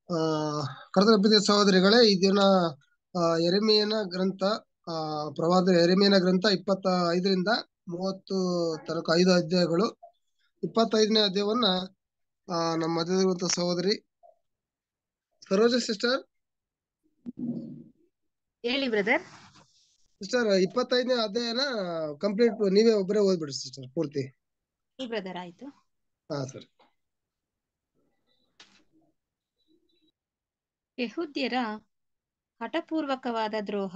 ಆ ಕರ್ತನ ಪ್ರೀತಿಯ ಸಹೋದರಿಗಳೇ ಈ ದಿನ ಆ, ಯೆರೆಮೀಯನ ಗ್ರಂಥ ಆ ಪ್ರವಾದ ಯೆರೆಮೀಯನ ಗ್ರಂಥ ಇಪ್ಪತ್ತ ಐದರಿಂದ ಮೂವತ್ತು ತನಕ ಐದು ಅಧ್ಯಾಯಗಳು ಇಪ್ಪತ್ತೈದನೇ ಅಧ್ಯಾಯವನ್ನ ಆ ನಮ್ಮ ಮಧ್ಯದಲ್ಲಿರುವಂತ ಸಹೋದರಿ ಸರೋಜ ಸಿಸ್ಟರ್ ಹೇಳಿ ಬ್ರದರ್ ಸಿಸ್ಟರ್ ಇಪ್ಪತ್ತೈದನೇ ಅಧ್ಯಾಯನ ಕಂಪ್ಲೀಟ್ ನೀವೇ ಒಬ್ಬರೇ ಓದ್ಬಿಡಿ ಸಿಸ್ಟರ್ ಪೂರ್ತಿ ಈ ಬ್ರದರ್ ಆಯ್ತು ಹಾ ಸರ್ ಯಹುದ್ಯರ ಹಠಪೂರ್ವಕವಾದ ದ್ರೋಹ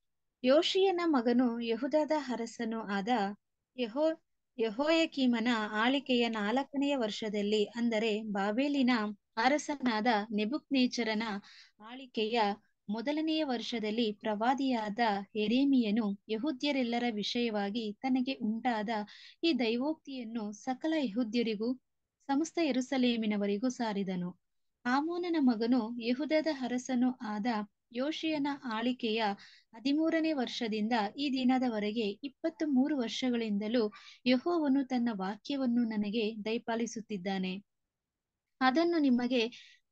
ಯೋಶಿಯನ ಮಗನು ಯಹುದದ ಅರಸನು ಆದ ಯಹೋ ಯಹೋಯಕೀಮನ ಆಳಿಕೆಯ ನಾಲ್ಕನೆಯ ವರ್ಷದಲ್ಲಿ ಅಂದರೆ ಬಾಬೇಲಿನ ಅರಸನಾದ ನೆಬುಕ್ನೇಚರನ ಆಳಿಕೆಯ ಮೊದಲನೆಯ ವರ್ಷದಲ್ಲಿ ಪ್ರವಾದಿಯಾದ ಎರೇಮಿಯನು ಯಹುದ್ಯರೆಲ್ಲರ ವಿಷಯವಾಗಿ ತನಗೆ ಉಂಟಾದ ಈ ದೈವೋಕ್ತಿಯನ್ನು ಸಕಲ ಯಹುದ್ಯರಿಗೂ ಸಮಸ್ತ ಯೆರೂಸಲೇಮಿನವರಿಗೂ ಸಾರಿದನು ಆಮೋನನ ಮಗನು ಯಹುದದ ಅರಸನು ಆದ ಯೋಶಿಯನ ಆಳಿಕೆಯ ಹದಿಮೂರನೇ ವರ್ಷದಿಂದ ಈ ದಿನದವರೆಗೆ ಇಪ್ಪತ್ತು ಮೂರು ವರ್ಷಗಳಿಂದಲೂ ಯಹೋವನು ತನ್ನ ವಾಕ್ಯವನ್ನು ನನಗೆ ದಯಪಾಲಿಸುತ್ತಿದ್ದಾನೆ ಅದನ್ನು ನಿಮಗೆ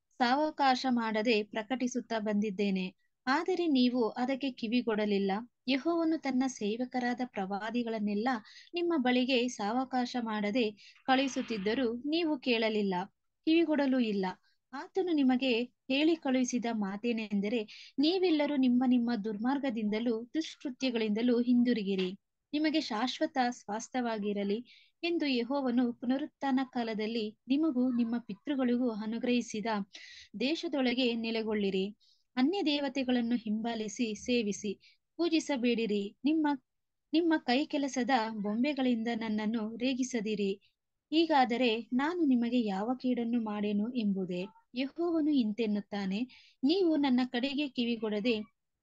ಸಾವಕಾಶ ಮಾಡದೆ ಪ್ರಕಟಿಸುತ್ತಾ ಬಂದಿದ್ದೇನೆ ಆದರೆ ನೀವು ಅದಕ್ಕೆ ಕಿವಿಗೊಡಲಿಲ್ಲ ಯಹೋವನು ತನ್ನ ಸೇವಕರಾದ ಪ್ರವಾದಿಗಳನ್ನೆಲ್ಲ ನಿಮ್ಮ ಬಳಿಗೆ ಸಾವಕಾಶ ಮಾಡದೆ ಕಳುಹಿಸುತ್ತಿದ್ದರೂ ನೀವು ಕೇಳಲಿಲ್ಲ ಕಿವಿಗೊಡಲೂ ಇಲ್ಲ ಆತನು ನಿಮಗೆ ಹೇಳಿ ಕಳುಹಿಸಿದ ಮಾತೇನೆಂದರೆ ನೀವೆಲ್ಲರೂ ನಿಮ್ಮ ನಿಮ್ಮ ದುರ್ಮಾರ್ಗದಿಂದಲೂ ದುಷ್ಕೃತ್ಯಗಳಿಂದಲೂ ಹಿಂದಿರುಗಿರಿ ನಿಮಗೆ ಶಾಶ್ವತ ಸ್ವಾಸ್ಥ್ಯವಾಗಿರಲಿ ಎಂದು ಯಹೋವನು ಪುನರುತ್ಥಾನ ಕಾಲದಲ್ಲಿ ನಿಮಗೂ ನಿಮ್ಮ ಪಿತೃಗಳಿಗೂ ಅನುಗ್ರಹಿಸಿದ ದೇಶದೊಳಗೆ ನೆಲೆಗೊಳ್ಳಿರಿ ಅನ್ಯ ದೇವತೆಗಳನ್ನು ಹಿಂಬಾಲಿಸಿ ಸೇವಿಸಿ ಪೂಜಿಸಬೇಡಿರಿ ನಿಮ್ಮ ನಿಮ್ಮ ಕೈ ಕೆಲಸದ ಬೊಂಬೆಗಳಿಂದ ನನ್ನನ್ನು ರೇಗಿಸದಿರಿ ಹೀಗಾದರೆ ನಾನು ನಿಮಗೆ ಯಾವ ಕೇಡನ್ನು ಮಾಡೇನು ಎಂಬುದೇ ಯಹೋವನು ಇಂತೆನ್ನುತ್ತಾನೆ ನೀವು ನನ್ನ ಕಡೆಗೆ ಕಿವಿಗೊಡದೆ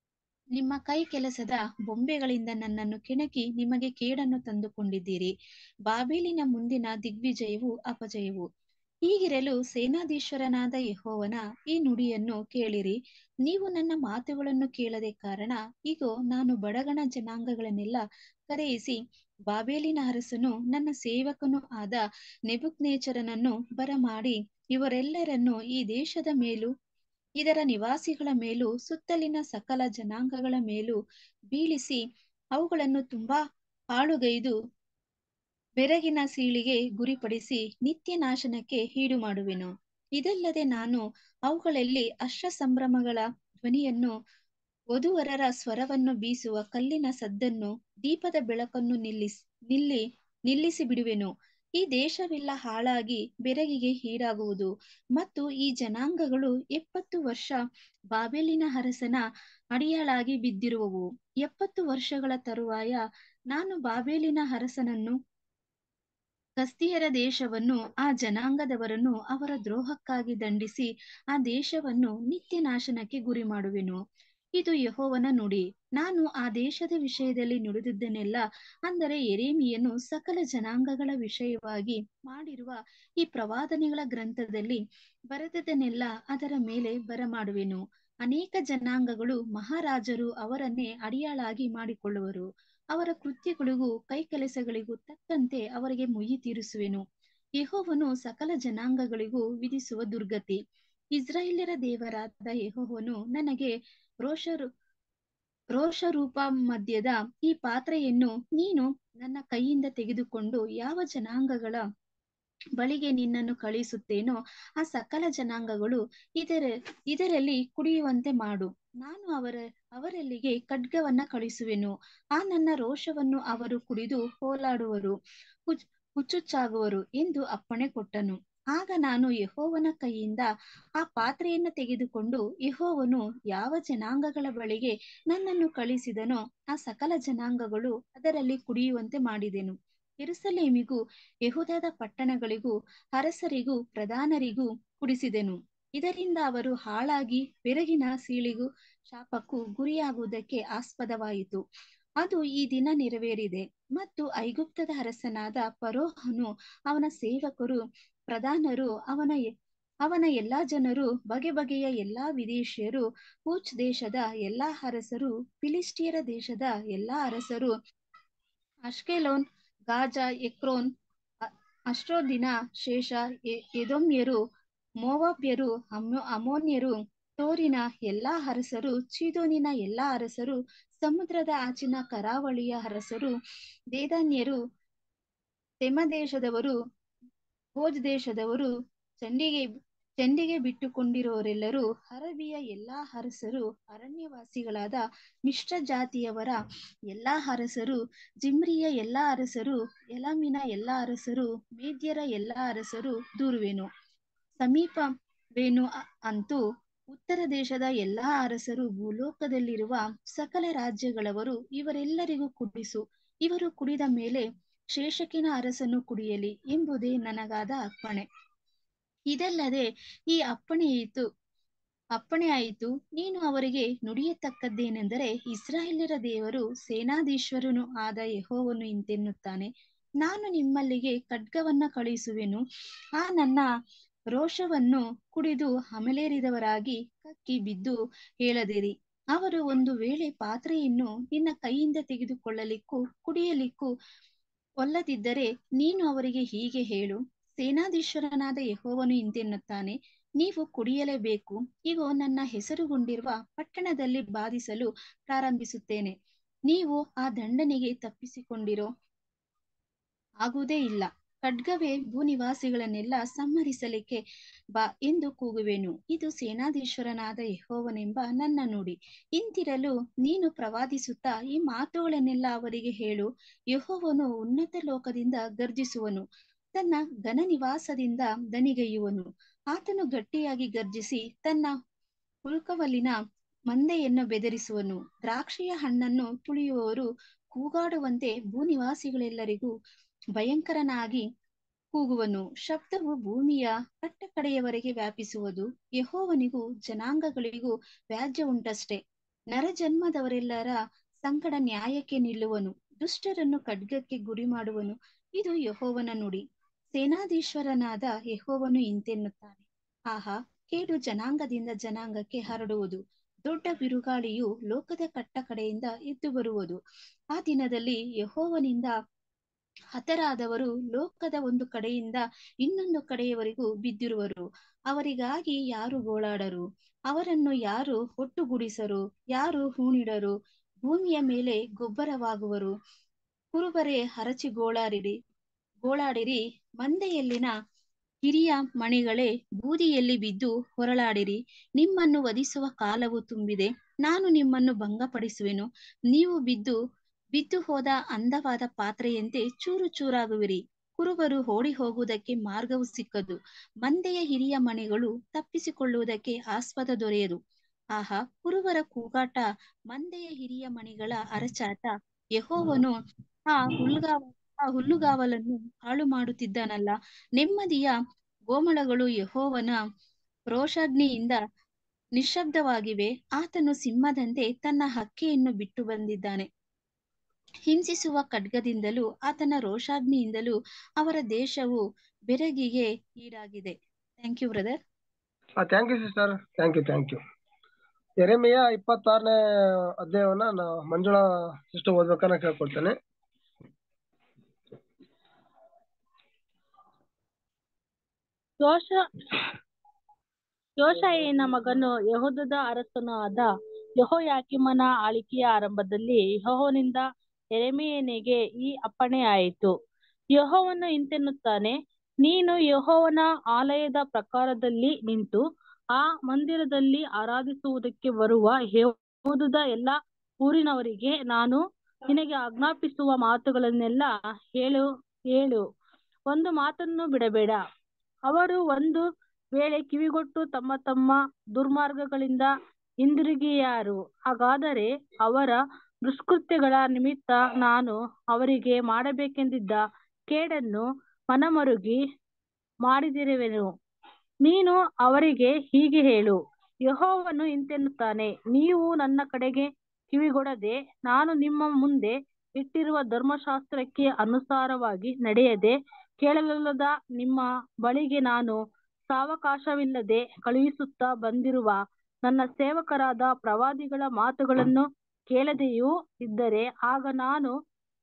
ನಿಮ್ಮ ಕೈ ಕೆಲಸದ ಬೊಂಬೆಗಳಿಂದ ನನ್ನನ್ನು ಕೆಣಕಿ ನಿಮಗೆ ಕೇಡನ್ನು ತಂದುಕೊಂಡಿದ್ದೀರಿ ಬಾಬೇಲಿನ ಮುಂದಿನ ದಿಗ್ವಿಜಯವು ಅಪಜಯವು ಹೀಗಿರಲು ಸೇನಾಧೀಶ್ವರನಾದ ಯಹೋವನ ಈ ನುಡಿಯನ್ನು ಕೇಳಿರಿ ನೀವು ನನ್ನ ಮಾತುಗಳನ್ನು ಕೇಳದೆ ಕಾರಣ ಇಗೋ ನಾನು ಬಡಗಣ ಜನಾಂಗಗಳನ್ನೆಲ್ಲ ಕರೆಯಿಸಿ ಬಾಬೇಲಿನ ಅರಸನು ನನ್ನ ಸೇವಕನು ಆದ ನೆಬುಕ್ನೇಚರನನ್ನು ಬರಮಾಡಿ ಇವರೆಲ್ಲರನ್ನು ಈ ದೇಶದ ಮೇಲೂ ಇದರ ನಿವಾಸಿಗಳ ಮೇಲೂ ಸುತ್ತಲಿನ ಸಕಲ ಜನಾಂಗಗಳ ಮೇಲೂ ಬೀಳಿಸಿ ಅವುಗಳನ್ನು ತುಂಬಾ ಹಾಳುಗೈದು ಬೆರಗಿನ ಸೀಳಿಗೆ ಗುರಿಪಡಿಸಿ ನಿತ್ಯ ನಾಶನಕ್ಕೆ ಈಡು ಮಾಡುವೆನು ಇದಲ್ಲದೆ ನಾನು ಅವುಗಳಲ್ಲಿ ಅಶ್ವ ಸಂಭ್ರಮಗಳ ಧ್ವನಿಯನ್ನು ವಧುವರರ ಸ್ವರವನ್ನು ಬೀಸುವ ಕಲ್ಲಿನ ಸದ್ದನ್ನು ದೀಪದ ಬೆಳಕನ್ನು ನಿಲ್ಲಿಸ್ ನಿಲ್ಲಿ ನಿಲ್ಲಿಸಿ ಬಿಡುವೆನು ಈ ದೇಶವೆಲ್ಲ ಹಾಳಾಗಿ ಬೆರಗಿಗೆ ಈಡಾಗುವುದು ಮತ್ತು ಈ ಜನಾಂಗಗಳು ಎಪ್ಪತ್ತು ವರ್ಷ ಬಾಬೆಲಿನ ಅರಸನ ಅಡಿಯಾಳಾಗಿ ಬಿದ್ದಿರುವವು ಎಪ್ಪತ್ತು ವರ್ಷಗಳ ತರುವಾಯ ನಾನು ಬಾಬೇಲಿನ ಅರಸನನ್ನು ಕಸ್ತಿಯರ ದೇಶವನ್ನು ಆ ಜನಾಂಗದವರನ್ನು ಅವರ ದ್ರೋಹಕ್ಕಾಗಿ ದಂಡಿಸಿ ಆ ದೇಶವನ್ನು ನಿತ್ಯ ನಾಶನಕ್ಕೆ ಗುರಿ ಮಾಡುವೆನು ಇದು ಯಹೋವನ ನುಡಿ ನಾನು ಆ ದೇಶದ ವಿಷಯದಲ್ಲಿ ನುಡಿದಿದ್ದನ್ನೆಲ್ಲ ಅಂದರೆ ಎರೇಮಿಯನು ಸಕಲ ಜನಾಂಗಗಳ ವಿಷಯವಾಗಿ ಮಾಡಿರುವ ಈ ಪ್ರವಾದನೆಗಳ ಗ್ರಂಥದಲ್ಲಿ ಬರೆದದನ್ನೆಲ್ಲ ಅದರ ಮೇಲೆ ಬರಮಾಡುವೆನು ಅನೇಕ ಜನಾಂಗಗಳು ಮಹಾರಾಜರು ಅವರನ್ನೇ ಅಡಿಯಾಳಾಗಿ ಮಾಡಿಕೊಳ್ಳುವರು ಅವರ ಕೃತ್ಯಗಳಿಗೂ ಕೈ ಕೆಲಸಗಳಿಗೂ ತಕ್ಕಂತೆ ಅವರಿಗೆ ಮುಯ್ಯಿ ತೀರಿಸುವೆನು ಯಹೋವನು ಸಕಲ ಜನಾಂಗಗಳಿಗೂ ವಿಧಿಸುವ ದುರ್ಗತಿ ಇಸ್ರಾಯೇಲ್ಯರ ದೇವರಾದ ಯಹೋವನು ನನಗೆ ರೋಷರು ರೋಷರೂಪ ಮಧ್ಯದ ಈ ಪಾತ್ರೆಯನ್ನು ನೀನು ನನ್ನ ಕೈಯಿಂದ ತೆಗೆದುಕೊಂಡು ಯಾವ ಜನಾಂಗಗಳ ಬಳಿಗೆ ನಿನ್ನನ್ನು ಕಳುಹಿಸುತ್ತೇನೋ ಆ ಸಕಲ ಜನಾಂಗಗಳು ಇದರ ಇದರಲ್ಲಿ ಕುಡಿಯುವಂತೆ ಮಾಡು ನಾನು ಅವರ ಅವರಲ್ಲಿಗೆ ಖಡ್ಗವನ್ನ ಕಳಿಸುವೆನು ಆ ನನ್ನ ರೋಷವನ್ನು ಅವರು ಕುಡಿದು ಹೋಲಾಡುವರು ಹುಚ್ ಹುಚ್ಚುಚ್ಚಾಗುವರು ಎಂದು ಅಪ್ಪಣೆ ಕೊಟ್ಟನು ಆಗ ನಾನು ಯಹೋವನ ಕೈಯಿಂದ ಆ ಪಾತ್ರೆಯನ್ನು ತೆಗೆದುಕೊಂಡು ಯಹೋವನು ಯಾವ ಜನಾಂಗಗಳ ಬಳಿಗೆ ನನ್ನನ್ನು ಕಳಿಸಿದನೋ ಆ ಸಕಲ ಜನಾಂಗಗಳು ಅದರಲ್ಲಿ ಕುಡಿಯುವಂತೆ ಮಾಡಿದೆನು ಯೆರೂಸಲೇಮಿಗೂ ಯಹೂದದ ಪಟ್ಟಣಗಳಿಗೂ ಅರಸರಿಗೂ ಪ್ರಧಾನರಿಗೂ ಕುಡಿಸಿದೆನು ಇದರಿಂದ ಅವರು ಹಾಳಾಗಿ ಬೆರಗಿನ ಸೀಳಿಗೂ ಶಾಪಕ್ಕೂ ಗುರಿಯಾಗುವುದಕ್ಕೆ ಆಸ್ಪದವಾಯಿತು ಅದು ಈ ದಿನ ನೆರವೇರಿದೆ ಮತ್ತು ಐಗುಪ್ತದ ಅರಸನಾದ ಪರೋಹನು ಅವನ ಸೇವಕರು ಪ್ರಧಾನರು ಅವನ ಅವನ ಎಲ್ಲಾ ಜನರು ಬಗೆ ಬಗೆಯ ಎಲ್ಲಾ ವಿದೇಶಿಯರು ಕೂಚ್ ದೇಶದ ಎಲ್ಲಾ ಅರಸರು ಫಿಲಿಸ್ಟಿಯರ ದೇಶದ ಎಲ್ಲಾ ಅರಸರು ಅಶ್ಕೆಲೋನ್ ಗಾಜಾ ಎಕ್ರೋನ್ ಅಷ್ಟ್ರೋದಿನ ಶೇಷ ಎದೋಮ್ಯರು ಮೋವಾಬ್ಯರು ಅಮ್ಮೋ ಅಮೋನ್ಯರು ತೋರಿನ ಎಲ್ಲಾ ಅರಸರು ಚೀದೋನಿನ ಎಲ್ಲಾ ಅರಸರು ಸಮುದ್ರದ ಆಚಿನ ಕರಾವಳಿಯ ಅರಸರು ದೇದಾನ್ಯರು ತೆಮ ದೇಶದವರು ಭೋಜ್ ದೇಶದವರು ಚಂಡಿಗೆ ಚಂಡಿಗೆ ಬಿಟ್ಟುಕೊಂಡಿರೋರೆಲ್ಲರೂ ಅರಬಿಯ ಎಲ್ಲಾ ಅರಸರು ಅರಣ್ಯವಾಸಿಗಳಾದ ಮಿಶ್ರ ಜಾತಿಯವರ ಎಲ್ಲಾ ಅರಸರು ಜಿಮ್ರಿಯ ಎಲ್ಲಾ ಅರಸರು ಎಲಾಮಿನ ಎಲ್ಲಾ ಅರಸರು ಮೇದ್ಯರ ಎಲ್ಲಾ ಅರಸರು ದೂರುವೆನು ಸಮೀಪವೇನು ಅ- ಅಂತೂ ಉತ್ತರ ದೇಶದ ಎಲ್ಲಾ ಅರಸರು ಭೂಲೋಕದಲ್ಲಿರುವ ಸಕಲ ರಾಜ್ಯಗಳವರು ಇವರೆಲ್ಲರಿಗೂ ಕುಡಿಸು ಇವರು ಕುಡಿದ ಮೇಲೆ ಶೇಷಕಿನ ಅರಸನು ಕುಡಿಯಲಿ ಎಂಬುದೇ ನನಗಾದ ಅಪ್ಪಣೆ ಇದಲ್ಲದೆ ಈ ಅಪ್ಪಣೆಯಿತು ಅಪ್ಪಣೆ ಆಯಿತು ನೀನು ಅವರಿಗೆ ನುಡಿಯತಕ್ಕದ್ದೇನೆಂದರೆ ಇಸ್ರಾಯೇಲ್ಯರ ದೇವರು ಸೇನಾಧೀಶ್ವರನು ಆದ ಯೆಹೋವನು ಇಂತೆನ್ನುತ್ತಾನೆ ನಾನು ನಿಮ್ಮಲ್ಲಿಗೆ ಖಡ್ಗವನ್ನ ಕಳುಹಿಸುವೆನು ಆ ನನ್ನ ರೋಷವನ್ನು ಕುಡಿದು ಅಮಲೇರಿದವರಾಗಿ ಕಕ್ಕಿ ಬಿದ್ದು ಹೇಳದಿರಿ ಅವರು ಒಂದು ವೇಳೆ ಪಾತ್ರೆಯನ್ನು ನಿನ್ನ ಕೈಯಿಂದ ತೆಗೆದುಕೊಳ್ಳಲಿಕ್ಕೂ ಕುಡಿಯಲಿಕ್ಕೂ ಒಲ್ಲದಿದ್ದರೆ ನೀನು ಅವರಿಗೆ ಹೀಗೆ ಹೇಳು ಸೇನಾಧೀಶ್ವರನಾದ ಯೆಹೋವನು ಇಂತೆನ್ನುತ್ತಾನೆ ನೀವು ಕುಡಿಯಲೇಬೇಕು ಇಗೋ ನನ್ನ ಹೆಸರುಗೊಂಡಿರುವ ಪಟ್ಟಣದಲ್ಲಿ ಬಾಧಿಸಲು ಪ್ರಾರಂಭಿಸುತ್ತೇನೆ ನೀವು ಆ ದಂಡನೆಗೆ ತಪ್ಪಿಸಿಕೊಂಡಿರೋ ಆಗುವುದೇ ಇಲ್ಲ ಖಡ್ಗವೇ ಭೂನಿವಾಸಿಗಳನ್ನೆಲ್ಲ ಸಂಹರಿಸಲಿಕ್ಕೆ ಬಾ ಎಂದು ಕೂಗುವೆನು ಇದು ಸೇನಾಧೀಶ್ವರನಾದ ಯೆಹೋವನೆಂಬ ನನ್ನ ನುಡಿ ಇಂತಿರಲು ನೀನು ಪ್ರವಾದಿಸುತ್ತಾ ಈ ಮಾತುಗಳನ್ನೆಲ್ಲ ಅವರಿಗೆ ಹೇಳು ಯೆಹೋವನು ಉನ್ನತ ಲೋಕದಿಂದ ಗರ್ಜಿಸುವನು ತನ್ನ ಘನ ನಿವಾಸದಿಂದ ದನಿಗೈಯುವನು ಆತನು ಗಟ್ಟಿಯಾಗಿ ಗರ್ಜಿಸಿ ತನ್ನ ಹುಲ್ಕವಲಿನ ಮಂದೆಯನ್ನು ಬೆದರಿಸುವನು ದ್ರಾಕ್ಷಿಯ ಹಣ್ಣನ್ನು ತುಳಿಯುವವರು ಕೂಗಾಡುವಂತೆ ಭೂನಿವಾಸಿಗಳೆಲ್ಲರಿಗೂ ಭಯಂಕರನಾಗಿ ಕೂಗುವನು ಶಬ್ದವು ಭೂಮಿಯ ಕಟ್ಟಕಡೆಯವರೆಗೆ ವ್ಯಾಪಿಸುವುದು ಯೆಹೋವನಿಗೂ ಜನಾಂಗಗಳಿಗೂ ವ್ಯಾಜ್ಯ ಉಂಟಷ್ಟೇ ನರಜನ್ಮದವರೆಲ್ಲರ ಸಂಕಟ ನ್ಯಾಯಕ್ಕೆ ನಿಲ್ಲುವನು ದುಷ್ಟರನ್ನು ಖಡ್ಗಕ್ಕೆ ಗುರಿ ಮಾಡುವನು ಇದು ಯೆಹೋವನ ನುಡಿ ಸೇನಾಧೀಶ್ವರನಾದ ಯೆಹೋವನು ಇಂತೆನ್ನುತ್ತಾನೆ ಆಹಾ ಕೇಡು ಜನಾಂಗದಿಂದ ಜನಾಂಗಕ್ಕೆ ಹರಡುವುದು ದೊಡ್ಡ ಬಿರುಗಾಳಿಯು ಲೋಕದ ಕಟ್ಟ ಕಡೆಯಿಂದ ಎದ್ದು ಬರುವುದು ಆ ದಿನದಲ್ಲಿ ಯೆಹೋವನಿಂದ ಹತರಾದವರು ಲೋಕದ ಒಂದು ಕಡೆಯಿಂದ ಇನ್ನೊಂದು ಕಡೆಯವರೆಗೂ ಬಿದ್ದಿರುವರು ಅವರಿಗಾಗಿ ಯಾರು ಗೋಳಾಡರು ಅವರನ್ನು ಯಾರು ಒಟ್ಟುಗೂಡಿಸರು ಯಾರು ಹೂಣಿಡರು ಭೂಮಿಯ ಮೇಲೆ ಗೊಬ್ಬರವಾಗುವರು ಕುರುಬರೇ ಹರಚಿ ಗೋಳಾಡಿರಿ ಗೋಳಾಡಿರಿ ಮಂದೆಯಲ್ಲಿನ ಹಿರಿಯ ಮಣಿಗಳೇ ಬೂದಿಯಲ್ಲಿ ಬಿದ್ದು ಹೊರಳಾಡಿರಿ ನಿಮ್ಮನ್ನು ವಧಿಸುವ ಕಾಲವು ತುಂಬಿದೆ ನಾನು ನಿಮ್ಮನ್ನು ಭಂಗಪಡಿಸುವೆನು ನೀವು ಬಿದ್ದು ಬಿದ್ದು ಹೋದ ಅಂದವಾದ ಪಾತ್ರೆಯಂತೆ ಚೂರು ಚೂರಾಗುವಿರಿ ಕುರುಬರು ಓಡಿ ಹೋಗುವುದಕ್ಕೆ ಮಾರ್ಗವು ಸಿಕ್ಕದು ಮಂದೆಯ ಹಿರಿಯ ಮನೆಗಳು ತಪ್ಪಿಸಿಕೊಳ್ಳುವುದಕ್ಕೆ ಆಸ್ಪದ ದೊರೆಯದು ಆಹಾ ಕುರುಬರ ಕೂಗಾಟ ಮಂದೆಯ ಹಿರಿಯ ಮಣಿಗಳ ಅರಚಾಟ ಯೆಹೋವನು ಆ ಹುಲ್ಗಾವ ಆ ಹುಲ್ಲುಗಾವಲನ್ನು ಹಾಳು ಮಾಡುತ್ತಿದ್ದಾನಲ್ಲ ನೆಮ್ಮದಿಯ ಗೋಮಳಗಳು ಯೆಹೋವನ ರೋಷಾಗ್ನಿಯಿಂದ ನಿಶ್ಶಬ್ದವಾಗಿವೆ ಆತನು ಸಿಂಹದಂತೆ ತನ್ನ ಹಕ್ಕೆಯನ್ನು ಬಿಟ್ಟು ಬಂದಿದ್ದಾನೆ ಹಿಂಸಿಸುವ ಖಡ್ಗದಿಂದಲೂ ಆತನ ರೋಷಾಗ್ನಿಯಿಂದಲೂ ಅವರ ದೇಶವು ಬೆರಗಿಗೆ ಈಡಾಗಿದೆ thank you brother thank you sister thank you thank you ಎರೆಮೆಯ ಇಪ್ಪತ್ತಾರನೇ ಅಧ್ಯಾಯವನ್ನ ನಾ ಮಂಜುಳಾ ಸಿಸ್ಟರ್ ಓದ್ಬೇಕನ್ನ ಕೇಳ್ಕೊಳ್ತೇನೆ ಯೋಶ ಯೋಷಾಯನ ಮಗನು ಯಹೂದದ ಅರಸನು ಆದ ಯೆಹೋಯಾಕೀಮನ ಆಳಿಕೆಯ ಆರಂಭದಲ್ಲಿ ಯೆಹೋವನಿಂದ ಯೆರೆಮೀಯನಿಗೆ ಈ ಅಪ್ಪಣೆ ಆಯಿತು ಯೆಹೋವನು ಇಂತೆನ್ನುತ್ತಾನೆ ನೀನು ಯೆಹೋವನ ಆಲಯದ ಪ್ರಕಾರದಲ್ಲಿ ನಿಂತು ಆ ಮಂದಿರದಲ್ಲಿ ಆರಾಧಿಸುವುದಕ್ಕೆ ಬರುವ ಯಹೂದದ ಎಲ್ಲ ಊರಿನವರಿಗೆ ನಾನು ನಿನಗೆ ಆಜ್ಞಾಪಿಸುವ ಮಾತುಗಳನ್ನೆಲ್ಲ ಹೇಳು ಹೇಳು ಒಂದು ಮಾತನ್ನು ಬಿಡಬೇಡ ಅವರು ಒಂದು ವೇಳೆ ಕಿವಿಗೊಟ್ಟು ತಮ್ಮ ತಮ್ಮ ದುರ್ಮಾರ್ಗಗಳಿಂದ ಹಿಂದಿರುಗಿಯಾರು ಹಾಗಾದರೆ ಅವರ ದುಷ್ಕೃತ್ಯಗಳ ನಿಮಿತ್ತ ನಾನು ಅವರಿಗೆ ಮಾಡಬೇಕೆಂದಿದ್ದ ಕೇಡನ್ನು ಮನಮರುಗಿ ಮಾಡಿದಿರುವೆನು ನೀನು ಅವರಿಗೆ ಹೀಗೆ ಹೇಳು ಯೆಹೋವನು ಇಂತೆನ್ನುತ್ತಾನೆ ನೀವು ನನ್ನ ಕಡೆಗೆ ಕಿವಿಗೊಡದೆ ನಾನು ನಿಮ್ಮ ಮುಂದೆ ಇಟ್ಟಿರುವ ಧರ್ಮಶಾಸ್ತ್ರಕ್ಕೆ ಅನುಸಾರವಾಗಿ ನಡೆಯದೆ ಕೇಳಲೊಲ್ಲದ ನಿಮ್ಮ ಬಳಿಗೆ ನಾನು ಸಾವಕಾಶವಿಲ್ಲದೆ ಕಳುಹಿಸುತ್ತಾ ಬಂದಿರುವ ನನ್ನ ಸೇವಕರಾದ ಪ್ರವಾದಿಗಳ ಮಾತುಗಳನ್ನು ಕೇಳದೆಯೂ ಇದ್ದರೆ ಆಗ ನಾನು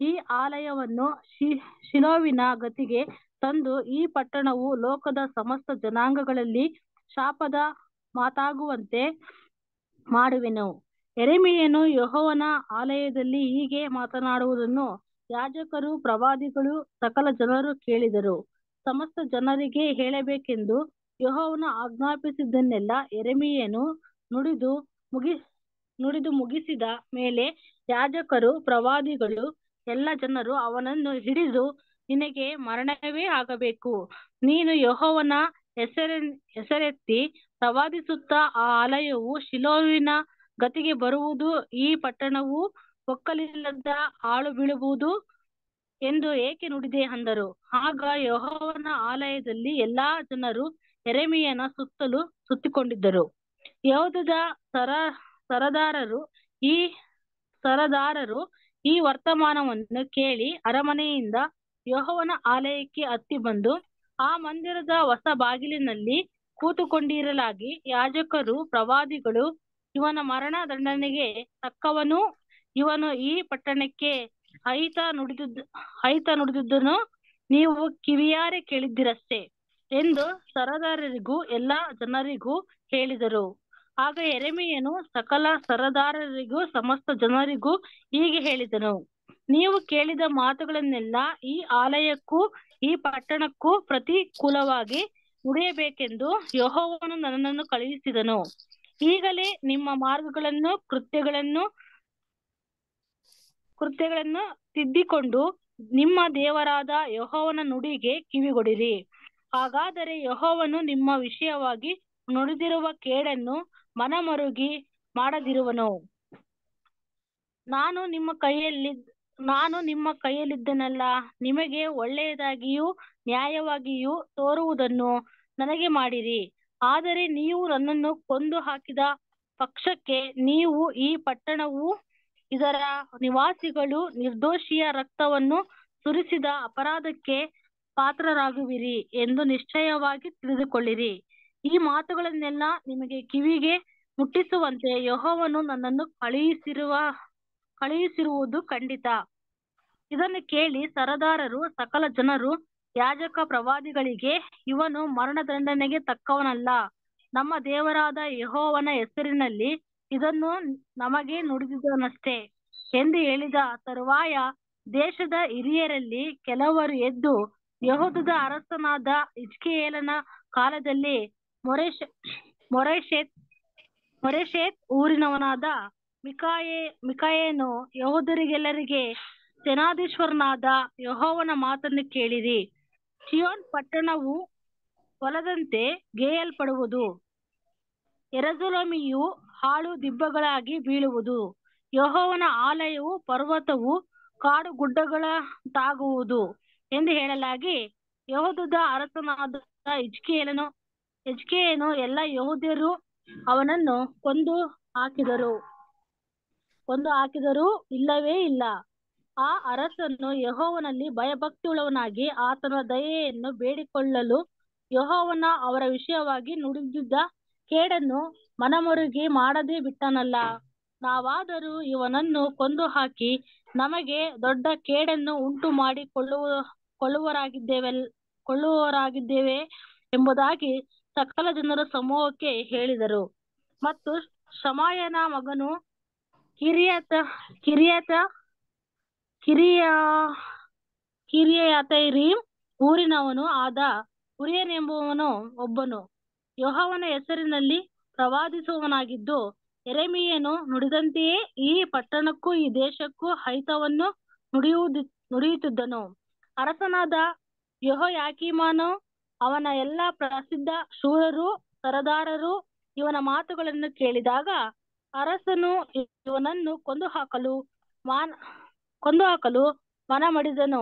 ಈ ಆಲಯವನ್ನು ಶಿ ಶಿಲೋವಿನ ಗತಿಗೆ ತಂದು ಈ ಪಟ್ಟಣವು ಲೋಕದ ಸಮಸ್ತ ಜನಾಂಗಗಳಲ್ಲಿ ಶಾಪದ ಮಾತಾಗುವಂತೆ ಮಾಡುವೆನು ಎರೆಮೀಯನು ಯೆಹೋವನ ಆಲಯದಲ್ಲಿ ಹೀಗೆ ಮಾತನಾಡುವುದನ್ನು ಯಾಜಕರು ಪ್ರವಾದಿಗಳು ಸಕಲ ಜನರು ಕೇಳಿದರು ಸಮಸ್ತ ಜನರಿಗೆ ಹೇಳಬೇಕೆಂದು ಯೆಹೋವನು ಆಜ್ಞಾಪಿಸಿದ್ದನ್ನೆಲ್ಲ ಎರೆಮೀಯನು ನುಡಿದು ಮುಗಿ ನುಡಿದು ಮುಗಿಸಿದ ಮೇಲೆ ಯಾಜಕರು ಪ್ರವಾದಿಗಳು ಎಲ್ಲ ಜನರು ಅವನನ್ನು ಹಿಡಿದು ನಿನಗೆ ಮರಣವೇ ಆಗಬೇಕು ನೀನು ಯೆಹೋವನ ಹೆಸರ ಹೆಸರೆತ್ತಿ ಪ್ರವಾದಿಸುತ್ತಾ ಆ ಆಲಯವು ಶಿಲೋವಿನ ಗತಿಗೆ ಬರುವುದು ಈ ಪಟ್ಟಣವು ಒಕ್ಕಲಿಲ್ಲದ ಹಾಳು ಬೀಳುವುದು ಎಂದು ಏಕೆ ನುಡಿದೆ ಅಂದರು ಆಗ ಯೆಹೋವನ ಆಲಯದಲ್ಲಿ ಎಲ್ಲಾ ಜನರು ಎರೆಮೀಯನ ಸುತ್ತಲೂ ಸುತ್ತಿಕೊಂಡಿದ್ದರು ಯಹೂದದ ಸರ ಸರದಾರರು ಈ ಸರದಾರರು ಈ ವರ್ತಮಾನವನ್ನು ಕೇಳಿ ಅರಮನೆಯಿಂದ ಯೆಹೋವನ ಆಲಯಕ್ಕೆ ಹತ್ತಿ ಬಂದು ಆ ಮಂದಿರದ ಹೊಸ ಬಾಗಿಲಿನಲ್ಲಿ ಕೂತುಕೊಂಡಿರಲಾಗಿ ಯಾಜಕರು ಪ್ರವಾದಿಗಳು ಇವನ ಮರಣ ದಂಡನೆಗೆ ತಕ್ಕವನು ಇವನು ಈ ಪಟ್ಟಣಕ್ಕೆ ಐತ ನುಡಿದಿದ್ದ ಐತ ನುಡಿದಿದ್ದನು ನೀವು ಕಿವಿಯಾರೆ ಕೇಳಿದ್ದಿರಷ್ಟೇ ಎಂದು ಸರದಾರರಿಗೂ ಎಲ್ಲಾ ಜನರಿಗೂ ಹೇಳಿದರು ಆಗ ಎರೆಮೀಯನು ಸಕಲ ಸರದಾರರಿಗೂ ಸಮಸ್ತ ಜನರಿಗೂ ಹೀಗೆ ಹೇಳಿದನು ನೀವು ಕೇಳಿದ ಮಾತುಗಳನ್ನೆಲ್ಲ ಈ ಆಲಯಕ್ಕೂ ಈ ಪಟ್ಟಣಕ್ಕೂ ಪ್ರತಿಕೂಲವಾಗಿ ನುಡಿಯಬೇಕೆಂದು ಯೆಹೋವನು ನನ್ನನ್ನು ಕಳುಹಿಸಿದನು ಈಗಲೇ ನಿಮ್ಮ ಮಾರ್ಗಗಳನ್ನು ಕೃತ್ಯಗಳನ್ನು ಕೃತ್ಯಗಳನ್ನು ತಿದ್ದಿಕೊಂಡು ನಿಮ್ಮ ದೇವರಾದ ಯೆಹೋವನ ನುಡಿಗೆ ಕಿವಿಗೊಡಿರಿ ಹಾಗಾದರೆ ಯೆಹೋವನು ನಿಮ್ಮ ವಿಷಯವಾಗಿ ನುಡಿದಿರುವ ಕೇಡನ್ನು ಮನಮರುಗಿ ಮಾಡದಿರುವನು ನಾನು ನಿಮ್ಮ ಕೈಯಲ್ಲಿ ನಾನು ನಿಮ್ಮ ಕೈಯಲ್ಲಿದ್ದನಲ್ಲ ನಿಮಗೆ ಒಳ್ಳೆಯದಾಗಿಯೂ ನ್ಯಾಯವಾಗಿಯೂ ತೋರುವುದನ್ನು ನನಗೆ ಮಾಡಿರಿ ಆದರೆ ನೀವು ನನ್ನನ್ನು ಕೊಂದು ಹಾಕಿದ ಪಕ್ಷಕ್ಕೆ ನೀವು ಈ ಪಟ್ಟಣವು ಇದರ ನಿವಾಸಿಗಳು ನಿರ್ದೋಷಿಯ ರಕ್ತವನ್ನು ಸುರಿಸಿದ ಅಪರಾಧಕ್ಕೆ ಪಾತ್ರರಾಗುವಿರಿ ಎಂದು ನಿಶ್ಚಯವಾಗಿ ತಿಳಿದುಕೊಳ್ಳಿರಿ ಈ ಮಾತುಗಳನ್ನೆಲ್ಲ ನಿಮಗೆ ಕಿವಿಗೆ ಮುಟ್ಟಿಸುವಂತೆ ಯೆಹೋವನು ನನ್ನನ್ನು ಕಳುಹಿಸಿರುವ ಕಳುಹಿಸಿರುವುದು ಖಂಡಿತ ಇದನ್ನು ಕೇಳಿ ಸರದಾರರು ಸಕಲ ಜನರು ಯಾಜಕ ಪ್ರವಾದಿಗಳಿಗೆ ಇವನು ಮರಣದಂಡನೆಗೆ ತಕ್ಕವನಲ್ಲ ನಮ್ಮ ದೇವರಾದ ಯೆಹೋವನ ಹೆಸರಿನಲ್ಲಿ ಇದನ್ನು ನಮಗೆ ನುಡಿದಿದ್ದನಷ್ಟೇ ಎಂದು ಹೇಳಿದ ತರುವಾಯ ದೇಶದ ಹಿರಿಯರಲ್ಲಿ ಕೆಲವರು ಎದ್ದು ಯಹೂದದ ಅರಸನಾದ ಹಿಜ್ಕೀಯೇಲನ ಕಾಲದಲ್ಲಿ ಮೊರೆಷ ಮೊರೆಷೆತ್ ಮೊರೆಷೆತ್ ಊರಿನವನಾದ ಮಿಕಾಯೆ ಮಿಕಾಯೇನು ಯಹೂದರಿಗೆಲ್ಲರಿಗೆ ಸೇನಾಧೀಶ್ವರನಾದ ಯೆಹೋವನ ಮಾತನ್ನು ಕೇಳಿರಿ ಚಿಯೋನ್ ಪಟ್ಟಣವು ಹೊಲದಂತೆ ಗೇಯಲ್ಪಡುವುದು ಎರಜುಲಮಿಯು ಹಾಳು ದಿಬ್ಬಗಳಾಗಿ ಬೀಳುವುದು ಯೆಹೋವನ ಆಲಯವು ಪರ್ವತವು ಕಾಡು ಗುಡ್ಡಗಳಂತಾಗುವುದು ಎಂದು ಹೇಳಲಾಗಿ ಯಹೂದದ ಅರಸನಾದ ಹಿಜ್ಕೀಯೇಲನು ಹಿಜ್ಕೀಯನು ಎಲ್ಲ ಯಹೂದ್ಯರು ಅವನನ್ನು ಕೊಂದು ಹಾಕಿದರು ಕೊಂದು ಹಾಕಿದರೂ ಇಲ್ಲವೇ ಇಲ್ಲ ಆ ಅರಸನು ಯೆಹೋವನಲ್ಲಿ ಭಯಭಕ್ತಿಯುಳ್ಳವನಾಗಿ ಆತನ ದಯೆಯನ್ನು ಬೇಡಿಕೊಳ್ಳಲು ಯೆಹೋವನ ಅವರ ವಿಷಯವಾಗಿ ನುಡಿದಿದ್ದ ಕೇಡನ್ನು ಮನಮರುಗಿ ಮಾಡದೆ ಬಿಟ್ಟನಲ್ಲ ನಾವಾದರೂ ಇವನನ್ನು ಕೊಂದು ಹಾಕಿ ನಮಗೆ ದೊಡ್ಡ ಕೇಡನ್ನು ಉಂಟು ಮಾಡಿ ಕೊಳ್ಳುವ ಕೊಳ್ಳುವರಾಗಿದ್ದೇವೆಲ್ ಕೊಳ್ಳುವವರಾಗಿದ್ದೇವೆ ಎಂಬುದಾಗಿ ಸಕಲ ಜನರ ಸಮೂಹಕ್ಕೆ ಹೇಳಿದರು ಮತ್ತು ಶಮಾಯನ ಮಗನು ಕಿರಿಯತ ಕಿರಿಯತ ಕಿರಿಯ ಕಿರಿಯತೈರೀಮ್ ಊರಿನವನು ಆದ ಉರಿಯನೆಂಬುವನು ಒಬ್ಬನು ಯೆಹೋವನ ಹೆಸರಿನಲ್ಲಿ ಪ್ರವಾದಿಸುವವನಾಗಿದ್ದು ಎರೆಮೀಯನು ನುಡಿದಂತೆಯೇ ಈ ಪಟ್ಟಣಕ್ಕೂ ಈ ದೇಶಕ್ಕೂ ಹೈತವನ್ನು ನುಡಿಯುವುದು ನುಡಿಯುತ್ತಿದ್ದನು ಅರಸನಾದ ಯೆಹೋಯಾಕೀಮನು ಅವನ ಎಲ್ಲ ಪ್ರಸಿದ್ಧ ಶೂರರು ಸರದಾರರು ಇವನ ಮಾತುಗಳನ್ನು ಕೇಳಿದಾಗ ಅರಸನು ಇವನನ್ನು ಕೊಂದು ಹಾಕಲು ಮಾನ ಕೊಂದು ಹಾಕಲು ಮನ ಮಾಡಿದನು